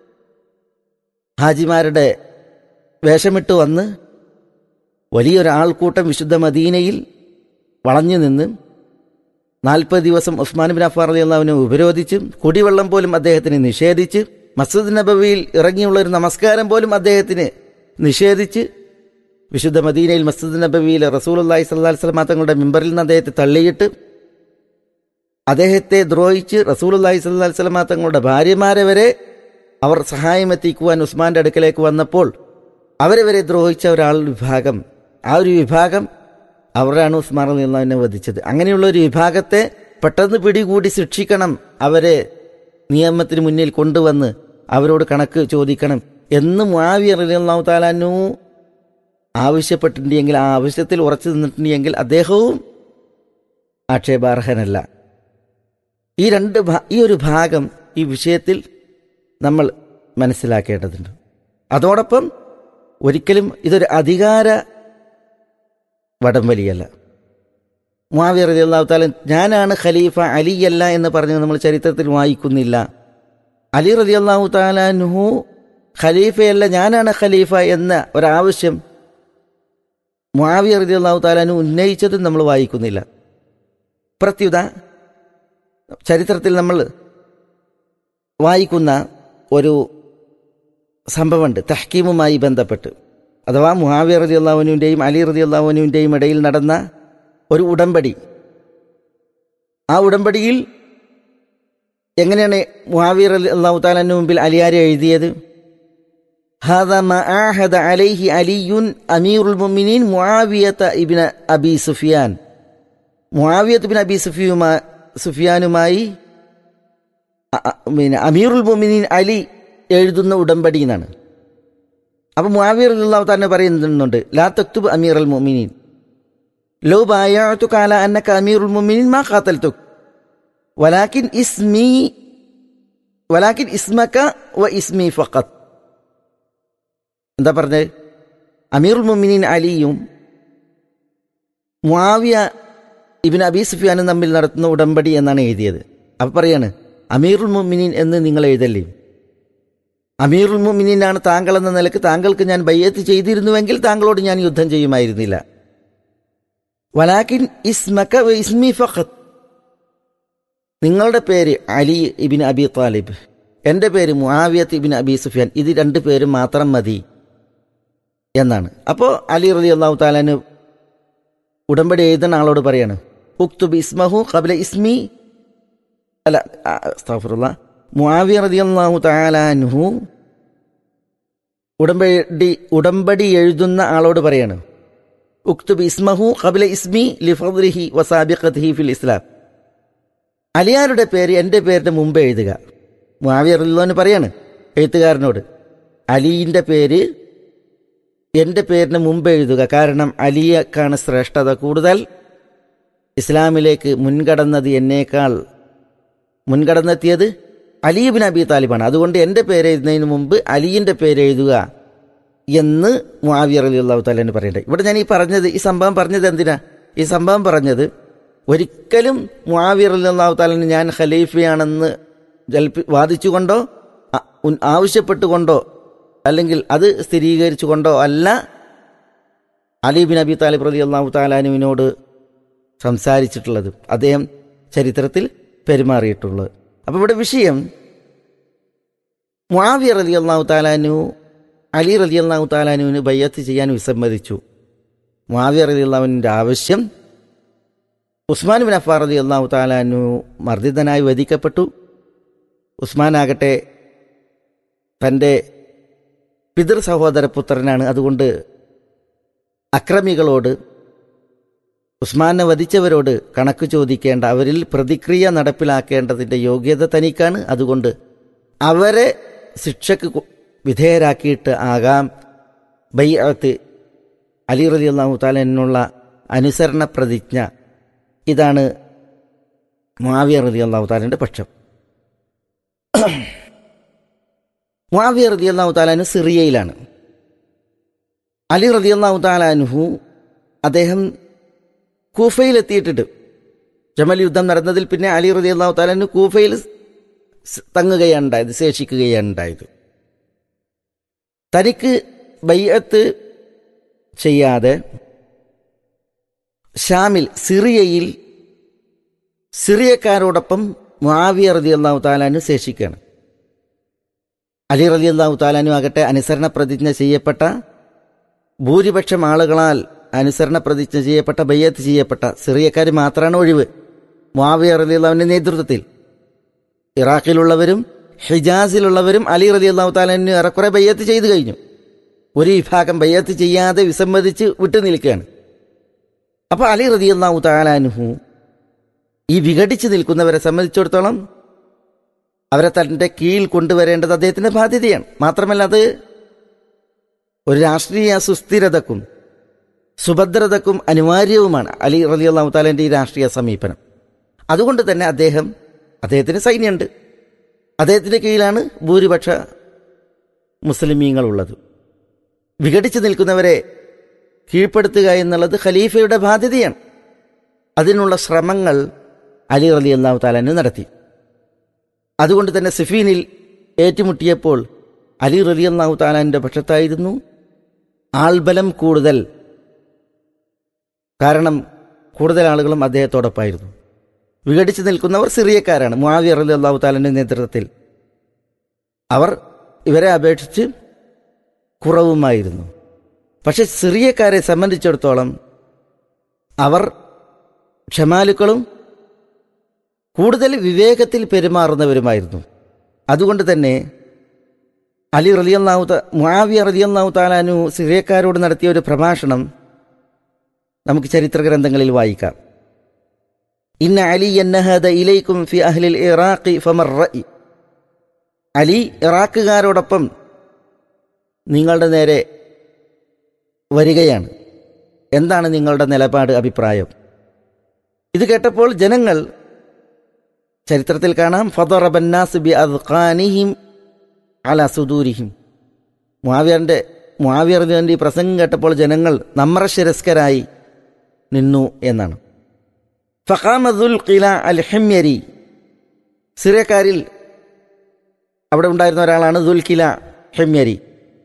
ഹാജിമാരുടെ വേഷമിട്ട് വന്ന് വലിയൊരു ആൾക്കൂട്ടം വിശുദ്ധ മദീനയിൽ വളഞ്ഞു നിന്ന് നാൽപ്പത് ദിവസം ഉസ്മാൻ ബിൻ അഫാർ അലി അള്ളാഹുവിനെ ഉപരോധിച്ച് കുടിവെള്ളം പോലും അദ്ദേഹത്തിന് നിഷേധിച്ച് മസ്ജിദ് നബവിയിൽ ഇറങ്ങിയുള്ള ഒരു നമസ്കാരം പോലും അദ്ദേഹത്തിന് നിഷേധിച്ച് വിശുദ്ധ മദീനയിൽ മസ്ജിദ് നബവിയിൽ റസൂൽ അള്ളാഹി സ്വല്ലാ സ്വലമാ തങ്ങളുടെ മിമ്പറിൽ നിന്ന് അദ്ദേഹത്തെ തള്ളിയിട്ട് അദ്ദേഹത്തെ ദ്രോഹിച്ച് റസൂൽ അള്ളാഹി സ്വല്ലാ സ്വലമാ തങ്ങളുടെ ഭാര്യമാരെ വരെ അവർ സഹായം എത്തിക്കുവാൻ ഉസ്മാന്റെ അടുക്കലേക്ക് വന്നപ്പോൾ അവരെ വരെ ദ്രോഹിച്ച ഒരാൾ വിഭാഗം ആ ഒരു വിഭാഗം അവരാണ് ഉസ്മാൻ അലി അള്ളാഹുവിനെ വധിച്ചത് അങ്ങനെയുള്ള ഒരു വിഭാഗത്തെ പെട്ടെന്ന് പിടികൂടി ശിക്ഷിക്കണം അവരെ നിയമത്തിന് മുന്നിൽ കൊണ്ടുവന്ന് അവരോട് കണക്ക് ചോദിക്കണം എന്ന് മുആവിയ അലി അള്ളാഹു താലാനു ആവശ്യപ്പെട്ടിട്ടുണ്ടെങ്കിൽ ആ ആവശ്യത്തിൽ ഉറച്ചു നിന്നിട്ടുണ്ടെങ്കിൽ അദ്ദേഹവും ആക്ഷേപാർഹനല്ല ഈ രണ്ട് ഭാ- ഈ ഒരു ഭാഗം ഈ വിഷയത്തിൽ നമ്മൾ മനസ്സിലാക്കേണ്ടതുണ്ട് അതോടൊപ്പം ഒരിക്കലും ഇതൊരു അധികാര വടംവലിയല്ല മുആവിയ റളിയല്ലാഹു തആല ഞാനാണ് ഖലീഫ അലിയല്ല എന്ന് പറഞ്ഞ് നമ്മൾ ചരിത്രത്തിൽ വായിക്കുന്നില്ല അലി റളിയല്ലാഹു തആലാൻഹു ഖലീഫയല്ല ഞാനാണ് ഖലീഫ എന്ന ഒരാവശ്യം മുആവിയ റളിയല്ലാഹു തആലാനു ഉന്നയിച്ചതും നമ്മൾ വായിക്കുന്നില്ല പ്രത്യുത ചരിത്രത്തിൽ നമ്മൾ വായിക്കുന്ന ഒരു സംഭവമുണ്ട് തഹ്കീമുമായി ബന്ധപ്പെട്ട് അഥവാ മുഹാവിയ റതി അള്ളാഹുവിൻ്റെയും അലി റതി അള്ളാഹുവിൻ്റെയും ഇടയിൽ നടന്ന ഒരു ഉടമ്പടി ആ ഉടമ്പടിയിൽ എങ്ങനെയാണ് മുഹാവിർ അലി അള്ളാഹു താലാന് മുമ്പിൽ അലിയാരെ എഴുതിയത് هذا ما عاهد عليه علي أمير المؤمنين معاوية ابن أبي سفيان معاوية بن أبي سفيان സുഫിയാനുമായി അ- അ- പിന്നെ അമീറുൽ മൊമിനീൻ അലി എഴുതുന്ന ഉടമ്പടി എന്നാണ് അപ്പൊ മുആവിർ അള്ളാഹു തന്നെ പറയുന്നുണ്ട് ലാ തക്തുബ് അമീർ അൽ മൊമിനീൻ ലോ ബായഅതു കാല അന്നക അമീറുൽ മൊമിനീൻ മാ ഖാതൽതുക് വലാകിൻ ഇസ്മി വലാകിൻ ഇസ്മക വ ഇസ്മി ഫഖത്ത് എന്താ പറഞ്ഞത് അമീറുൽ മൊമിനീൻ അലിയും മുആവിയ ഇബിൻ അബി സുഫിയാനും തമ്മിൽ നടത്തുന്ന ഉടമ്പടി എന്നാണ് എഴുതിയത് അപ്പൊ പറയാണ് അമീറുൽ മുമിനീൻ എന്ന് നിങ്ങൾ എഴുതല്ലേ അമീറുൽ മുമിനീനാണ് താങ്കൾ എന്ന നിലക്ക് താങ്കൾക്ക് ഞാൻ ബയ്യത്ത് ചെയ്തിരുന്നുവെങ്കിൽ താങ്കളോട് ഞാൻ യുദ്ധം ചെയ്യുമായിരുന്നില്ല വലാക്കിൻ ഇസ്മക വ ഇസ്മി ഫഖത്ത് നിങ്ങളുടെ പേര് അലി ഇബിൻ അബി താലിബ് എൻ്റെ പേര് മുആവിയത്ത് ഇബിൻ അബി സുഫിയാൻ ഇത് രണ്ട് പേരും മാത്രം മതി എന്നാണ് അപ്പോൾ അലി റലി അള്ളാഹു താലാന് ഉടമ്പടി എഴുതുന്ന ആളോട് പറയാണ് ഉക്തുബ് ഇസ്മഹു കബല ഇസ്മി അല്ല അസ്താഫുറുള്ള മുആവിയ റളിയല്ലാഹു തആല അൻഹു ഉടമ്പടി ഉടമ്പടി എഴുതുന്ന ആളോട് പറയാണ് ഉക്തുബ് ഇസ്മഹു കബല ഇസ്മി ലിഫദ്രിഹി വസാബിഖത്തിഹി ഫിൽ ഇസ്ലാം അലിയാരുടെ പേര് എൻ്റെ പേരിന്റെ മുമ്പ് എഴുതുക മുആവിയ റളിയല്ലാഹു പറയാണ് എഴുത്തുകാരനോട് അലീൻ്റെ പേര് എൻ്റെ പേരിന് മുമ്പ് എഴുതുക കാരണം അലിയക്കാണ് ശ്രേഷ്ഠത കൂടുതൽ ഇസ്ലാമിലേക്ക് മുൻകടന്നത് എന്നേക്കാൾ മുൻകടന്നെത്തിയത് അലീബിൻ അബി താലിബാണ് അതുകൊണ്ട് എൻ്റെ പേര് എഴുതുന്നതിന് മുമ്പ് അലിയിൻ്റെ പേര് എഴുതുക എന്ന് മുആവിയർ അലി അള്ളാഹു താലാന് പറയണ്ടേ ഇവിടെ ഞാൻ ഈ പറഞ്ഞത് ഈ സംഭവം പറഞ്ഞത് എന്തിനാ ഈ സംഭവം പറഞ്ഞത് ഒരിക്കലും മുആവിയർ അലി അള്ളാഹു താലാന് ഞാൻ ഖലീഫയാണെന്ന് ജൽപ്പി വാദിച്ചുകൊണ്ടോ അ- ഉൻ- ആവശ്യപ്പെട്ടുകൊണ്ടോ അല്ലെങ്കിൽ അത് സ്ഥിരീകരിച്ചുകൊണ്ടോ അല്ല അലി ബിൻ അബി താലിബ് റലി അള്ളാഹു താലാനുവിനോട് സംസാരിച്ചിട്ടുള്ളത് അദ്ദേഹം ചരിത്രത്തിൽ പെരുമാറിയിട്ടുള്ളത് അപ്പോൾ ഇവിടെ വിഷയം മുആവിയ റലി അള്ളാഹു താലാനു അലി റലിയല്ലാഹു താലാനുവിന് ബയ്യത്ത് ചെയ്യാൻ വിസമ്മതിച്ചു മാവിയ റലിയല്ലാവിൻ്റെ ആവശ്യം ഉസ്മാൻ ബിൻ അഫാർ റലി അള്ളാഹു താലാനു മർദ്ദിതനായി വധിക്കപ്പെട്ടു ഉസ്മാനാകട്ടെ തൻ്റെ പിതൃ സഹോദര പുത്രനാണ് അതുകൊണ്ട് അക്രമികളോട് ഉസ്മാനെ വധിച്ചവരോട് കണക്ക് ചോദിക്കേണ്ട അവരിൽ പ്രതിക്രിയ നടപ്പിലാക്കേണ്ടതിൻ്റെ യോഗ്യത തനിക്കാണ് അതുകൊണ്ട് അവരെ ശിക്ഷക്ക് കു- വിധേയരാക്കിയിട്ട് ആകാം ബൈഅത്ത് അലി റലി അള്ളാഹു താലിനുള്ള അനുസരണ പ്രതിജ്ഞ ഇതാണ് മുആവിയ റലി അള്ളാഹു താലിൻ്റെ പക്ഷം മുആവിയ റലി അള്ളാഹു താലാനു സിറിയയിലാണ് അലി റലി അള്ളാഹു താലാനുഹു അദ്ദേഹം കൂഫയിലെത്തിയിട്ടുണ്ട് ജമൽ യുദ്ധം നടന്നതിൽ പിന്നെ അലി റലി അള്ളാഹു താലാനു കൂഫയിൽ സ് തങ്ങുകയാണ് ഉണ്ടായത് ശേഷിക്കുകയാണ് ഉണ്ടായത് തനിക്ക് ബയ്യത്ത് ചെയ്യാതെ ഷാമിൽ സിറിയയിൽ സിറിയക്കാരോടൊപ്പം മുആവിയ റതി അള്ളാഹു താലാനു ശേഷിക്കുകയാണ് അലി റലി അള്ളാഹു താലാനു ആകട്ടെ അനുസരണ പ്രതിജ്ഞ ചെയ്യപ്പെട്ട ഭൂരിപക്ഷം ആളുകളാൽ അനുസരണ പ്രതിജ്ഞ ചെയ്യപ്പെട്ട ബയ്യത്ത് ചെയ്യപ്പെട്ട സിറിയക്കാർ മാത്രമാണ് ഒഴിവ് മുആവിയ റലി അള്ളാഹുവിൻ്റെ നേതൃത്വത്തിൽ ഇറാഖിലുള്ളവരും ഹിജാസിലുള്ളവരും അലി റലി അള്ളാഹു താലാനു ഏറെക്കുറെ ബയ്യത്ത് ചെയ്തു കഴിഞ്ഞു ഒരു വിഭാഗം ബയ്യത്ത് ചെയ്യാതെ വിസമ്മതിച്ച് വിട്ടു നിൽക്കുകയാണ് അപ്പോൾ അലി റതി അള്ളാഹു താലാനുഹു ഈ വിഘടിച്ച് നിൽക്കുന്നവരെ സംബന്ധിച്ചിടത്തോളം അവരെ തൻ്റെ കീഴിൽ കൊണ്ടുവരേണ്ടത് അദ്ദേഹത്തിൻ്റെ ബാധ്യതയാണ് മാത്രമല്ല അത് ഒരു രാഷ്ട്രീയ സുസ്ഥിരതക്കും സുഭദ്രതക്കും അനിവാര്യവുമാണ് അലി റലി അള്ളാഹു താലാൻ്റെ ഈ രാഷ്ട്രീയ സമീപനം അതുകൊണ്ട് തന്നെ അദ്ദേഹം അദ്ദേഹത്തിന് സൈന്യമുണ്ട് അദ്ദേഹത്തിൻ്റെ കീഴിലാണ് ഭൂരിപക്ഷ മുസ്ലിമീങ്ങളുള്ളത് വിഘടിച്ച് നിൽക്കുന്നവരെ കീഴ്പ്പെടുത്തുക എന്നുള്ളത് ഖലീഫയുടെ ബാധ്യതയാണ് അതിനുള്ള ശ്രമങ്ങൾ അലി റലി അള്ളാഹു താലാന് നടത്തി അതുകൊണ്ട് തന്നെ സിഫീനിൽ ഏറ്റുമുട്ടിയപ്പോൾ അലി റലി അള്ളാഹു താലാൻ്റെ പക്ഷത്തായിരുന്നു ആൾബലം കൂടുതൽ കാരണം കൂടുതൽ ആളുകളും അദ്ദേഹത്തോടൊപ്പമായിരുന്നു വിഘടിച്ച് നിൽക്കുന്നവർ സിറിയക്കാരാണ് മുആവിയ റലി അള്ളാഹു താലാൻ്റെ നേതൃത്വത്തിൽ അവർ ഇവരെ അപേക്ഷിച്ച് കുറവുമായിരുന്നു പക്ഷെ സിറിയക്കാരെ സംബന്ധിച്ചിടത്തോളം അവർ ക്ഷമാലുക്കളും കൂടുതൽ വിവേകത്തിൽ പെരുമാറുന്നവരുമായിരുന്നു അതുകൊണ്ട് തന്നെ അലി റലിയല്ലാഹു മുആവിയ റലിയല്ലാഹു താലാനു സിറിയക്കാരോട് നടത്തിയ ഒരു പ്രഭാഷണം നമുക്ക് ചരിത്ര ഗ്രന്ഥങ്ങളിൽ വായിക്കാം ഇന്ന അലി എന്നഹദ ഇലൈക്കും ഫി അഹ്ലിൽ ഇറാഖി ഫമർ റഇ അലി ഇറാഖുകാരോടൊപ്പം നിങ്ങളുടെ നേരെ വരികയാണ് എന്താണ് നിങ്ങളുടെ നിലപാട് അഭിപ്രായം ഇത് കേട്ടപ്പോൾ ജനങ്ങൾ ചരിത്രത്തിൽ കാണാം ഫതറബന്നാസ് ബി അദ്ഖാനിഹിം അല സുദൂരിഹിം മുആവിയറിൻ്റെ മുആവിയറിൻ്റെ ഈ പ്രസംഗം കേട്ടപ്പോൾ ജനങ്ങൾ നമ്രശിരസ്കരായി നിന്നു എന്നാണ് ഫഖാമദുൽ ഖില അൽ ഹെമ്യരി സിറിയക്കാരിൽ അവിടെ ഉണ്ടായിരുന്ന ഒരാളാണ് ദുൽഖില ഹെമ്യരി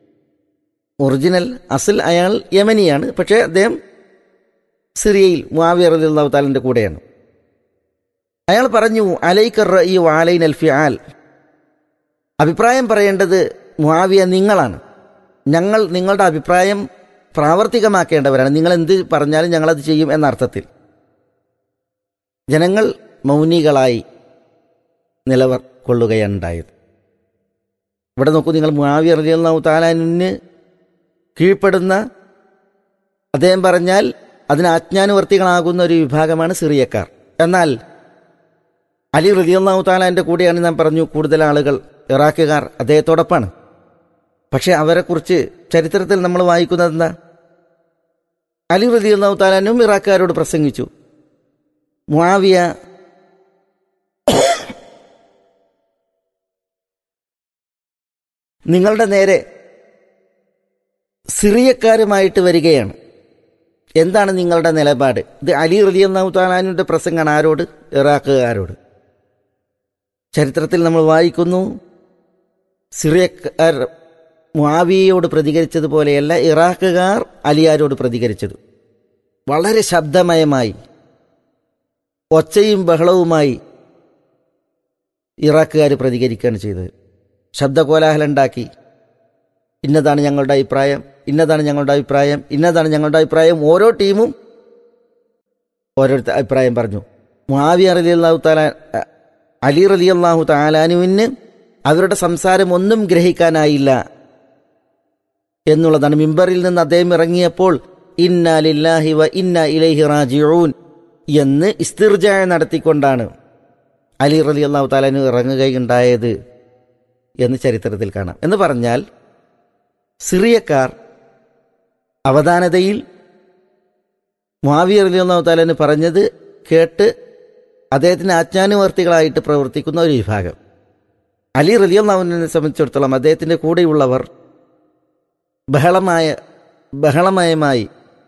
ഒറിജിനൽ അസിൽ അയാൾ യമനിയാണ് പക്ഷേ അദ്ദേഹം സിറിയയിൽ മുആവിയ റളിയല്ലാഹു താലിൻ്റെ കൂടെയാണ് അയാൾ പറഞ്ഞു അലൈക്കർ ഈ വാലൈൻ അൽ ഫിആൽ അഭിപ്രായം പറയേണ്ടത് മുആവിയ നിങ്ങളാണ് ഞങ്ങൾ നിങ്ങളുടെ അഭിപ്രായം പ്രാവർത്തികമാക്കേണ്ടവരാണ് നിങ്ങൾ എന്ത് പറഞ്ഞാലും ഞങ്ങളത് ചെയ്യും എന്ന അർത്ഥത്തിൽ ജനങ്ങൾ മൗനികളായി നിലവർ കൊള്ളുകയാണ് ഉണ്ടായത് ഇവിടെ നോക്കൂ നിങ്ങൾ മുആവിയ റളിയല്ലാഹു താലാനിന് കീഴ്പ്പെടുന്ന അദ്ദേഹം പറഞ്ഞാൽ അതിന് ആജ്ഞാനുവർത്തികളാകുന്ന ഒരു വിഭാഗമാണ് സിറിയക്കാർ എന്നാൽ അലി റലിയല്ലാഹു താലാൻ്റെ കൂടെയാണ് നാം പറഞ്ഞു കൂടുതൽ ആളുകൾ ഇറാഖുകാർ അദ്ദേഹത്തോടൊപ്പമാണ് പക്ഷെ അവരെക്കുറിച്ച് ചരിത്രത്തിൽ നമ്മൾ വായിക്കുന്നത് എന്താ അലി റലിയല്ലാഹു താലാനും ഇറാഖുകാരോട് പ്രസംഗിച്ചു മുആവിയ നിങ്ങളുടെ നേരെ സിറിയക്കാരുമായിട്ട് വരികയാണ് എന്താണ് നിങ്ങളുടെ നിലപാട് ഇത് അലി റലിയല്ലാഹു താലാനുവിൻ്റെ പ്രസംഗമാണ് ആരോട് ഇറാഖുകാരോട് ചരിത്രത്തിൽ നമ്മൾ വായിക്കുന്നു സിറിയക്കാർ മുആവിയയോട് പ്രതികരിച്ചതുപോലെയല്ല ഇറാഖുകാർ അലിയാരോട് പ്രതികരിച്ചത് വളരെ ശബ്ദമയമായി ഒച്ചയും ബഹളവുമായി ഇറാഖുകാർ പ്രതികരിക്കുകയാണ് ചെയ്തത് ശബ്ദകോലാഹലം ഉണ്ടാക്കി ഇന്നതാണ് ഞങ്ങളുടെ അഭിപ്രായം ഇന്നതാണ് ഞങ്ങളുടെ അഭിപ്രായം ഇന്നതാണ് ഞങ്ങളുടെ അഭിപ്രായം ഓരോ ടീമും ഓരോരുത്തർ അഭിപ്രായം പറഞ്ഞു മുആവിയ റലി അള്ളാഹു താല അലി റലി അള്ളാഹു താലാനുവിന് അവരുടെ സംസാരം ഒന്നും ഗ്രഹിക്കാനായില്ല എന്നുള്ളതാണ് മിമ്പറിൽ നിന്ന് അദ്ദേഹം ഇറങ്ങിയപ്പോൾ ഇന്ന ലില്ലാഹി വ ഇന്ന ഇലൈഹി റാജിഊൻ എന്ന് ഇസ്തിർജായ നടത്തിക്കൊണ്ടാണ് അലി റലി അള്ളാഹു താലാനു ഇറങ്ങുകയുണ്ടായത് എന്ന് ചരിത്രത്തിൽ കാണാം എന്ന് പറഞ്ഞാൽ സിറിയക്കാർ അവധാനതയിൽ മുാവിയ റലി അള്ളാഹു താലാന് പറഞ്ഞത് കേട്ട് അദ്ദേഹത്തിന് ആജ്ഞാനുവർത്തികളായിട്ട് പ്രവർത്തിക്കുന്ന ഒരു വിഭാഗം അലി റലി അള്ളാഹുവിനെ സംബന്ധിച്ചിടത്തോളം അദ്ദേഹത്തിൻ്റെ കൂടെയുള്ളവർ ബഹളമായ ബഹളമയമായി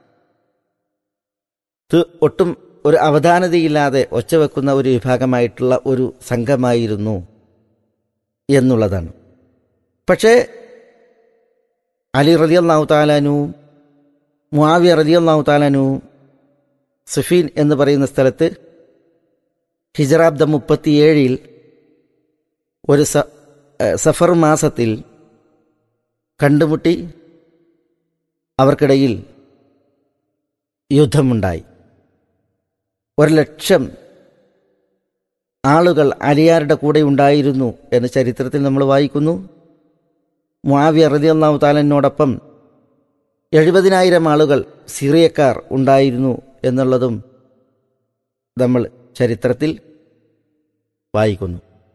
ത്- ഒട്ടും ഒരു അവധാനതയില്ലാതെ ഒച്ചവെക്കുന്ന ഒരു വിഭാഗമായിട്ടുള്ള ഒരു സംഘമായിരുന്നു എന്നുള്ളതാണ് പക്ഷേ അലി റലി അള്ളാഹു താലാനു മുആവിയ റലി അള്ളാഹു താലാനു സുഫീൻ എന്ന് പറയുന്ന സ്ഥലത്ത് ഹിജറാബ്ദ മുപ്പത്തിയേഴിൽ ഒരു സ ഏഹ് സഫർ മാസത്തിൽ കണ്ടുമുട്ടി അവർക്കിടയിൽ യുദ്ധമുണ്ടായി ഒരു ലക്ഷം ആളുകൾ അലിയാരുടെ കൂടെ ഉണ്ടായിരുന്നു എന്ന് ചരിത്രത്തിൽ നമ്മൾ വായിക്കുന്നു മുആവിയ റളിയല്ലാഹു താലനോടൊപ്പം എഴുപതിനായിരം ആളുകൾ സിറിയക്കാർ ഉണ്ടായിരുന്നു എന്നുള്ളതും നമ്മൾ ചരിത്രത്തിൽ വായിക്കുന്നു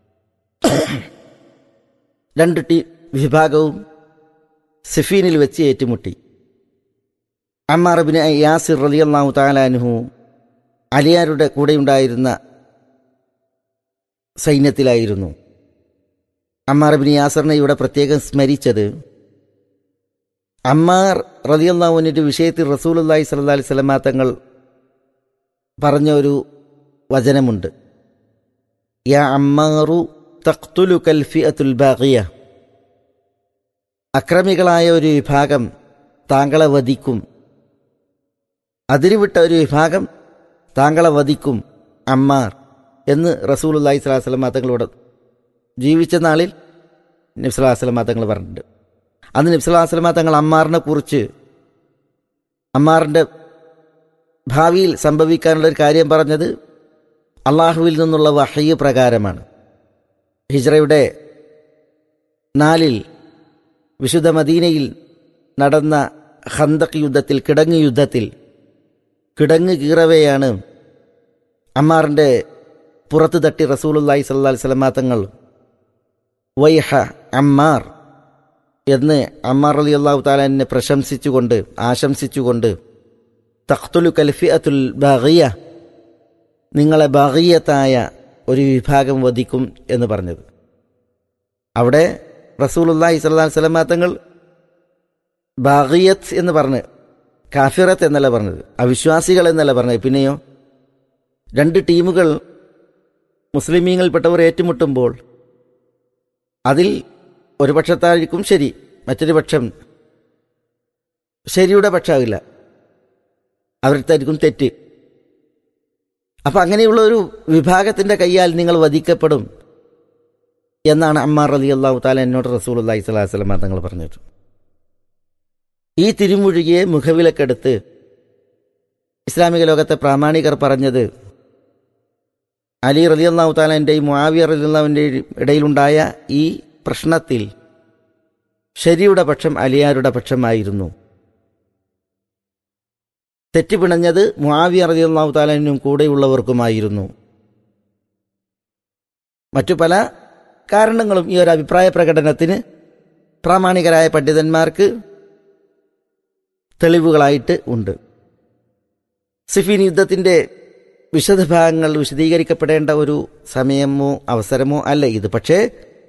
രണ്ട് ടീ വിഭാഗവും സിഫീനിൽ വെച്ച് ഏറ്റുമുട്ടി അമ്മാർ ബിൻ യാസിർ റളിയല്ലാഹു താലാനുഹു അലിയാരുടെ കൂടെയുണ്ടായിരുന്ന സൈന്യത്തിലായിരുന്നു അമ്മാർ ബിൻ യാസറിനെ ഇവിടെ പ്രത്യേകം സ്മരിച്ചത് അമ്മാർ റളിയല്ലാഹുവിൻ്റെ വിഷയത്തിൽ റസൂലുള്ളാഹി സ്വല്ലല്ലാഹി അലൈഹി വസല്ലമ തങ്ങൾ പറഞ്ഞ ഒരു വചനമുണ്ട് യാ അമ്മാറു തഖ്തുലു കൽഫിഅത്തുൽ ബാഗിയ അക്രമികളായ ഒരു വിഭാഗം താങ്കളെ വധിക്കും അതിരുവിട്ട ഒരു വിഭാഗം താങ്കളെ വധിക്കും അമ്മാർ എന്ന് റസൂലുല്ലാഹി സ്വലാഹു വസ്ലം തങ്ങളോട് ജീവിച്ച നാളിൽ നബ്സുല്ലാ വസ്ലം തങ്ങൾ പറഞ്ഞിട്ടുണ്ട് അന്ന് നബ്സുല്ലാ വസ്ലം തങ്ങൾ അമ്മാറിനെ കുറിച്ച് അമ്മാറിൻ്റെ ഭാവിയിൽ സംഭവിക്കാനുള്ള ഒരു കാര്യം പറഞ്ഞത് അള്ളാഹുവിൽ നിന്നുള്ള വഹയ്യ പ്രകാരമാണ് ഹിജ്റയുടെ നാലിൽ വിശുദ്ധ മദീനയിൽ നടന്ന ഹന്തക് യുദ്ധത്തിൽ കിടങ്ങ് യുദ്ധത്തിൽ കിടങ്ങ് കീറവെയാണ് അമ്മാറിൻ്റെ പുറത്ത് തട്ടി റസൂലുല്ലാഹി സല്ലാ സ്വലമാ തങ്ങൾ വൈഹ അമ്മാർ എന്ന് അമ്മാർ അലി അള്ളാഹു താലാനെ പ്രശംസിച്ചുകൊണ്ട് ആശംസിച്ചുകൊണ്ട് തഖ്തുലു കൽഫി അത്തുൽ ബാഗിയ നിങ്ങളെ ബാഗിയത്തായ ഒരു വിഭാഗം വധിക്കും എന്ന് പറഞ്ഞത് അവിടെ റസൂലുല്ലാഹി സ്വല്ലാ സ്വലമാ തങ്ങൾ ബാഗിയത്ത് എന്ന് പറഞ്ഞ് കാഫിറത്ത് എന്നല്ല പറഞ്ഞത് അവിശ്വാസികൾ എന്നല്ല പറഞ്ഞത് പിന്നെയോ രണ്ട് ടീമുകൾ മുസ്ലിമീങ്ങളിൽപ്പെട്ടവർ ഏറ്റുമുട്ടുമ്പോൾ അതിൽ ഒരു പക്ഷത്തായിരിക്കും ശരി മറ്റൊരു പക്ഷം ശരിയുടെ പക്ഷമാവില്ല അവരുടെ തെറ്റ് അപ്പം അങ്ങനെയുള്ള ഒരു വിഭാഗത്തിൻ്റെ കയ്യാൽ നിങ്ങൾ വധിക്കപ്പെടും എന്നാണ് അമ്മാർ അലി അള്ളാഹു താല എന്നോട് റസൂൽ അള്ളഹി സ്വലാഹു വസ്ലമ തങ്ങൾ പറഞ്ഞത് ഈ തിരുമൊഴിയെ മുഖവിലക്കെടുത്ത് ഇസ്ലാമിക ലോകത്തെ പ്രാമാണികർ പറഞ്ഞത് അലി റലി അള്ളാഹു താലാൻ്റെയും മുആവിയ റലി അള്ളാഹുവിൻ്റെയും ഇടയിലുണ്ടായ ഈ പ്രശ്നത്തിൽ ശരിയുടെ പക്ഷം അലിയാരുടെ പക്ഷമായിരുന്നു തെറ്റുപിണഞ്ഞത് മുആവിയ റലി അള്ളാഹു താലാനും കൂടെയുള്ളവർക്കുമായിരുന്നു മറ്റു പല കാരണങ്ങളും ഈ ഒരു അഭിപ്രായ പ്രകടനത്തിന് പ്രാമാണികരായ പണ്ഡിതന്മാർക്ക് തെളിവുകളായിട്ട് ഉണ്ട് സിഫീൻ യുദ്ധത്തിൻ്റെ വിശദഭാഗങ്ങൾ വിശദീകരിക്കപ്പെടേണ്ട ഒരു സമയമോ അവസരമോ അല്ല ഇത് പക്ഷേ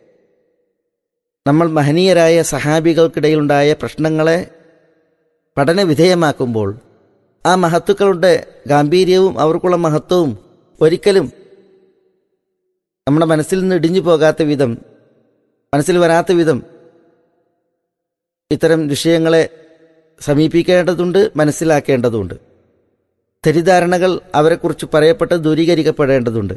നമ്മൾ മഹനീയരായ സഹാബികൾക്കിടയിലുണ്ടായ പ്രശ്നങ്ങളെ പഠന വിധേയമാക്കുമ്പോൾ ആ മഹത്തുക്കളുടെ ഗാംഭീര്യവും അവർക്കുള്ള മഹത്വവും ഒരിക്കലും നമ്മുടെ മനസ്സിൽ നിന്ന് ഇടിഞ്ഞു പോകാത്ത വിധം മനസ്സിൽ വരാത്ത വിധം ഇത്തരം വിഷയങ്ങളെ സമീപിക്കേണ്ടതുണ്ട് മനസ്സിലാക്കേണ്ടതുണ്ട് തെറ്റിദ്ധാരണകൾ അവരെക്കുറിച്ച് പറയപ്പെട്ട് ദൂരീകരിക്കപ്പെടേണ്ടതുണ്ട്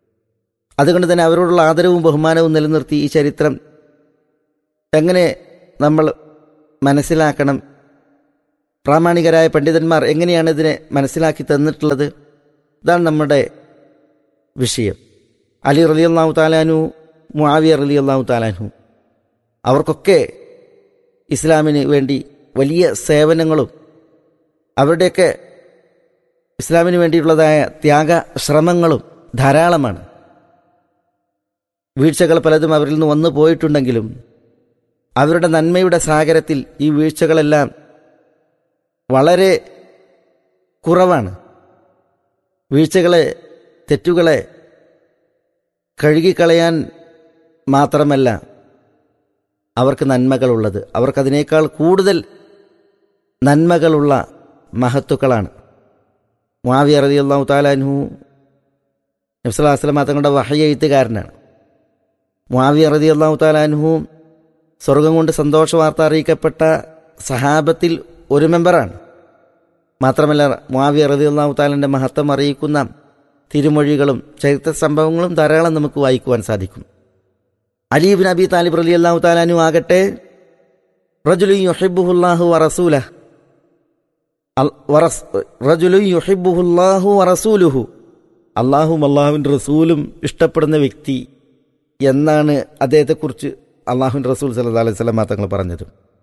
അതുകൊണ്ട് തന്നെ അവരോടുള്ള ആദരവും ബഹുമാനവും നിലനിർത്തി ഈ ചരിത്രം എങ്ങനെ നമ്മൾ മനസ്സിലാക്കണം പ്രാമാണികരായ പണ്ഡിതന്മാർ എങ്ങനെയാണ് ഇതിനെ മനസ്സിലാക്കി തന്നിട്ടുള്ളത് ഇതാണ് നമ്മുടെ വിഷയം അലി റലി അള്ളാഹു താലാനു മുആവിയ റലി അള്ളാഹു താലാനു അവർക്കൊക്കെ ഇസ്ലാമിന് വേണ്ടി വലിയ സേവനങ്ങളും അവരുടെയൊക്കെ ഇസ്ലാമിന് വേണ്ടിയുള്ളതായ ത്യാഗ ശ്രമങ്ങളും ധാരാളമാണ് വീഴ്ചകൾ പലതും അവരിൽ നിന്ന് വന്നു പോയിട്ടുണ്ടെങ്കിലും അവരുടെ നന്മയുടെ സാഗരത്തിൽ ഈ വീഴ്ചകളെല്ലാം വളരെ കുറവാണ് വീഴ്ചകളെ തെറ്റുകളെ കഴുകിക്കളയാൻ മാത്രമല്ല അവർക്ക് നന്മകളുള്ളത് അവർക്കതിനേക്കാൾ കൂടുതൽ നന്മകളുള്ള മഹത്തുക്കളാണ് മുആവിയ റളിയല്ലാഹു താലാൻഹു നബ്സലാസ്ലം തങ്ങളുടെ വഹയെഴുത്തുകാരനാണ് മുആവിയ റളിയല്ലാഹു താലാൻഹു സ്വർഗം കൊണ്ട് സന്തോഷ വാർത്ത അറിയിക്കപ്പെട്ട സഹാബത്തിൽ ഒരു മെമ്പറാണ് മാത്രമല്ല മുആവിയ റളിയല്ലാഹു താലാന്റെ മഹത്വം അറിയിക്കുന്ന തിരുമൊഴികളും ചരിത്ര സംഭവങ്ങളും ധാരാളം നമുക്ക് വായിക്കുവാൻ സാധിക്കും അലീബിൻ അബി താലിബ് റലി അള്ളാഹു താലാനു ആകട്ടെ റജുലു യുഹിബുഹുല്ലാഹു വറസൂല റജുലു യുഹിബുഹുല്ലാഹു വറസൂലുഹു അള്ളാഹും അള്ളാഹുവിൻ്റെ റസൂലും ഇഷ്ടപ്പെടുന്ന വ്യക്തി എന്നാണ് അദ്ദേഹത്തെക്കുറിച്ച് അള്ളാഹുവിൻ്റെ റസൂൽ സല്ലാ അലൈഹി സ്വലം തങ്ങൾ പറഞ്ഞത്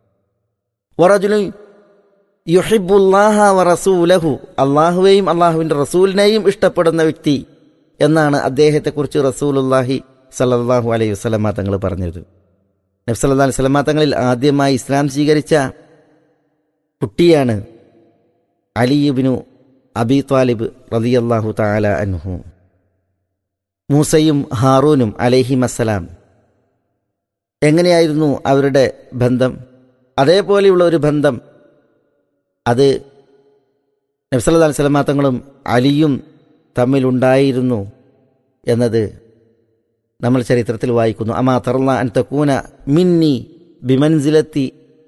വറജുലു യുഹിബുല്ലാഹ വറസൂലഹു അള്ളാഹുവേയും അള്ളാഹുവിൻ്റെ റസൂലിനെയും ഇഷ്ടപ്പെടുന്ന വ്യക്തി എന്നാണ് അദ്ദേഹത്തെക്കുറിച്ച് റസൂലുല്ലാഹി സല്ലല്ലാഹു അലൈഹി വസ്ലമ തങ്ങൾ പറഞ്ഞത് നബ്സല്ലാ അലൈഹി സ്വലമ തങ്ങളിൽ ആദ്യമായി ഇസ്ലാം സ്വീകരിച്ച കുട്ടിയാണ് അലിയുബിനു അബി ത്വാലിബ് റലിയല്ലാഹു താല അൻഹു മൂസയും ഹാറൂനും അലൈഹിം അസ്സലാം എങ്ങനെയായിരുന്നു അവരുടെ ബന്ധം അതേപോലെയുള്ള ഒരു ബന്ധം അത് നബ്സല്ലാ അലൈഹി സ്വലമ തങ്ങളും അലിയും തമ്മിലുണ്ടായിരുന്നു എന്നത് നമ്മൾ ചരിത്രത്തിൽ വായിക്കുന്നു അമാ തർല അൻ തക്കൂന മിന്നി ബിമൻസിലത്തി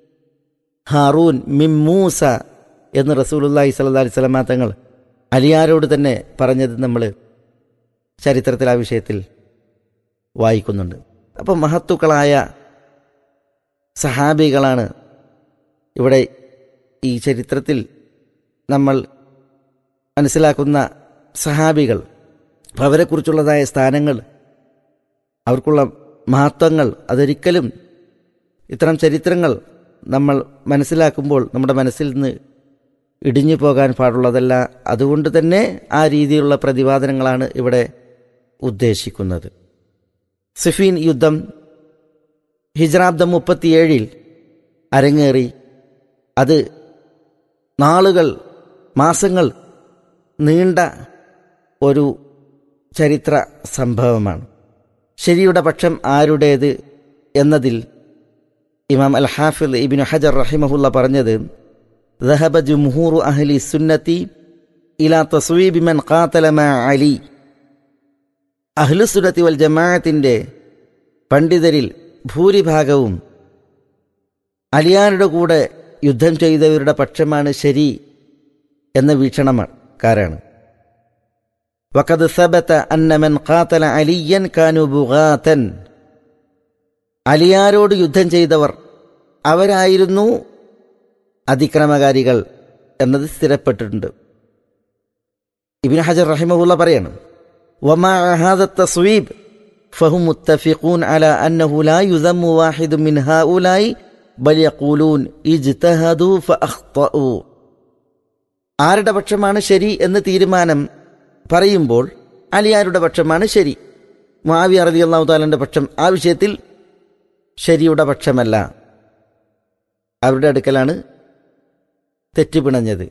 ഹാറൂൻ മിമ്മൂസ എന്ന് റസൂലുല്ലാഹി സല്ലാ അലൈഹി സ്വലമ തങ്ങൾ അലിയാരോട് തന്നെ പറഞ്ഞത് നമ്മൾ ചരിത്രത്തിൽ ആ വിഷയത്തിൽ വായിക്കുന്നുണ്ട് അപ്പം മഹത്തുക്കളായ സഹാബികളാണ് ഇവിടെ ഈ ചരിത്രത്തിൽ നമ്മൾ മനസ്സിലാക്കുന്ന സഹാബികൾ അപ്പം അവരെക്കുറിച്ചുള്ളതായ സ്ഥാനങ്ങൾ അവർക്കുള്ള മഹത്വങ്ങൾ അതൊരിക്കലും ഇത്തരം ചരിത്രങ്ങൾ നമ്മൾ മനസ്സിലാക്കുമ്പോൾ നമ്മുടെ മനസ്സിൽ നിന്ന് ഇടിഞ്ഞു പോകാൻ പാടുള്ളതല്ല അതുകൊണ്ട് തന്നെ ആ രീതിയിലുള്ള പ്രതിപാദനങ്ങളാണ് ഇവിടെ ഉദ്ദേശിക്കുന്നത് സിഫീൻ യുദ്ധം ഹിജ്രാബ്ദം മുപ്പത്തിയേഴിൽ അരങ്ങേറി അത് നാളുകൾ മാസങ്ങൾ നീണ്ട ഒരു ചരിത്ര സംഭവമാണ് ശരിയുടെ പക്ഷം ആരുടേത് എന്നതിൽ ഇമാം അൽ ഹാഫിൽ ഇബിൻ ഹജർ റഹിമഹുല്ല പറഞ്ഞത് ذهب جمهور أهل السنة إلى تصويب من قاتل مع علي അഹ്ലുസുന്നത്തി വൽ ജമാഅത്തിൻ്റെ പണ്ഡിതരിൽ ഭൂരിഭാഗവും അലിയാരുടെ കൂടെ യുദ്ധം ചെയ്തവരുടെ പക്ഷമാണ് ശരി എന്ന വീക്ഷണക്കാരാണ് വഖദ് സബത അന്ന മൻ ഖാതല അലിയൻ കാനു ബുഗാതൻ അലിയാരോട് യുദ്ധം ചെയ്തവർ അവരായിരുന്നു അതിക്രമകാരികൾ എന്നത് സ്ഥിരപ്പെട്ടിട്ടുണ്ട് ഇബിൻ ഹജർ റഹിമഹുല്ല പറയാണ് ومع هذا التصويب فهم متفقون على أنه لا يذم واحد من هؤلاء بل يقولون اجتهدوا فأخطأوا ആരുടെ പക്ഷമാണ് ശരി എന്ന് തീരുമാനം പറയുമ്പോൾ അലിയാരുടെ പക്ഷമാണ് ശരി മാവി അറബി അള്ളാഹു താലന്റെ പക്ഷം ആ വിഷയത്തിൽ ശരിയുടെ പക്ഷമല്ല അവരുടെ അടുക്കലാണ് തെറ്റുപിണഞ്ഞത്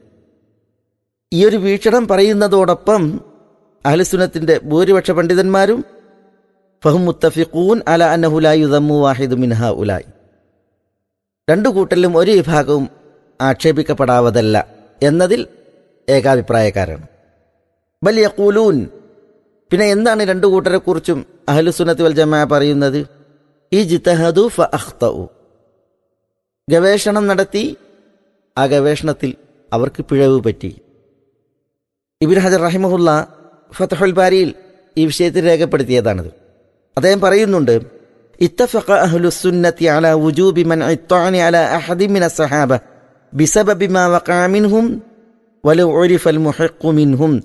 ഈ ഒരു വീക്ഷണം പറയുന്നതോടൊപ്പം അഹ്ലുസുനത്തിന്റെ ഭൂരിപക്ഷ പണ്ഡിതന്മാരും ഫഹും മുത്തഫിഖൂൻ അല അന്നഹുലായുദമ്മു വാഹിദ് മിൻഹ ഉലായി രണ്ടു കൂട്ടലിലും ഒരു വിഭാഗവും ആക്ഷേപിക്കപ്പെടാവതല്ല എന്നതിൽ ഏകാഭിപ്രായക്കാരാണ് ബൽ യഖൂലൂൻ പിന്നെ എന്താണ് രണ്ടു കൂട്ടരെക്കുറിച്ചും അഹ്ലുസുന്നത്ത് വൽ ജമാ പറയുന്നത് ഈ ജിത്തഹദു ഫ അഖ്തഉ ഗവേഷണം നടത്തി ആ ഗവേഷണത്തിൽ അവർക്ക് പിഴവ് പറ്റി ഇബിൻ ഹജർ റഹിമഹുല്ല ഫതഹുൽ ബാരിയിൽ ഈ വിഷയത്തിൽ രേഖപ്പെടുത്തിയതാണിത് അദ്ദേഹം പറയുന്നുണ്ട് اتفق أهل السنة على وجوب منع الطعن على أحد من الصحابة بسبب ما وقع منهم ولو عرف المحق منهم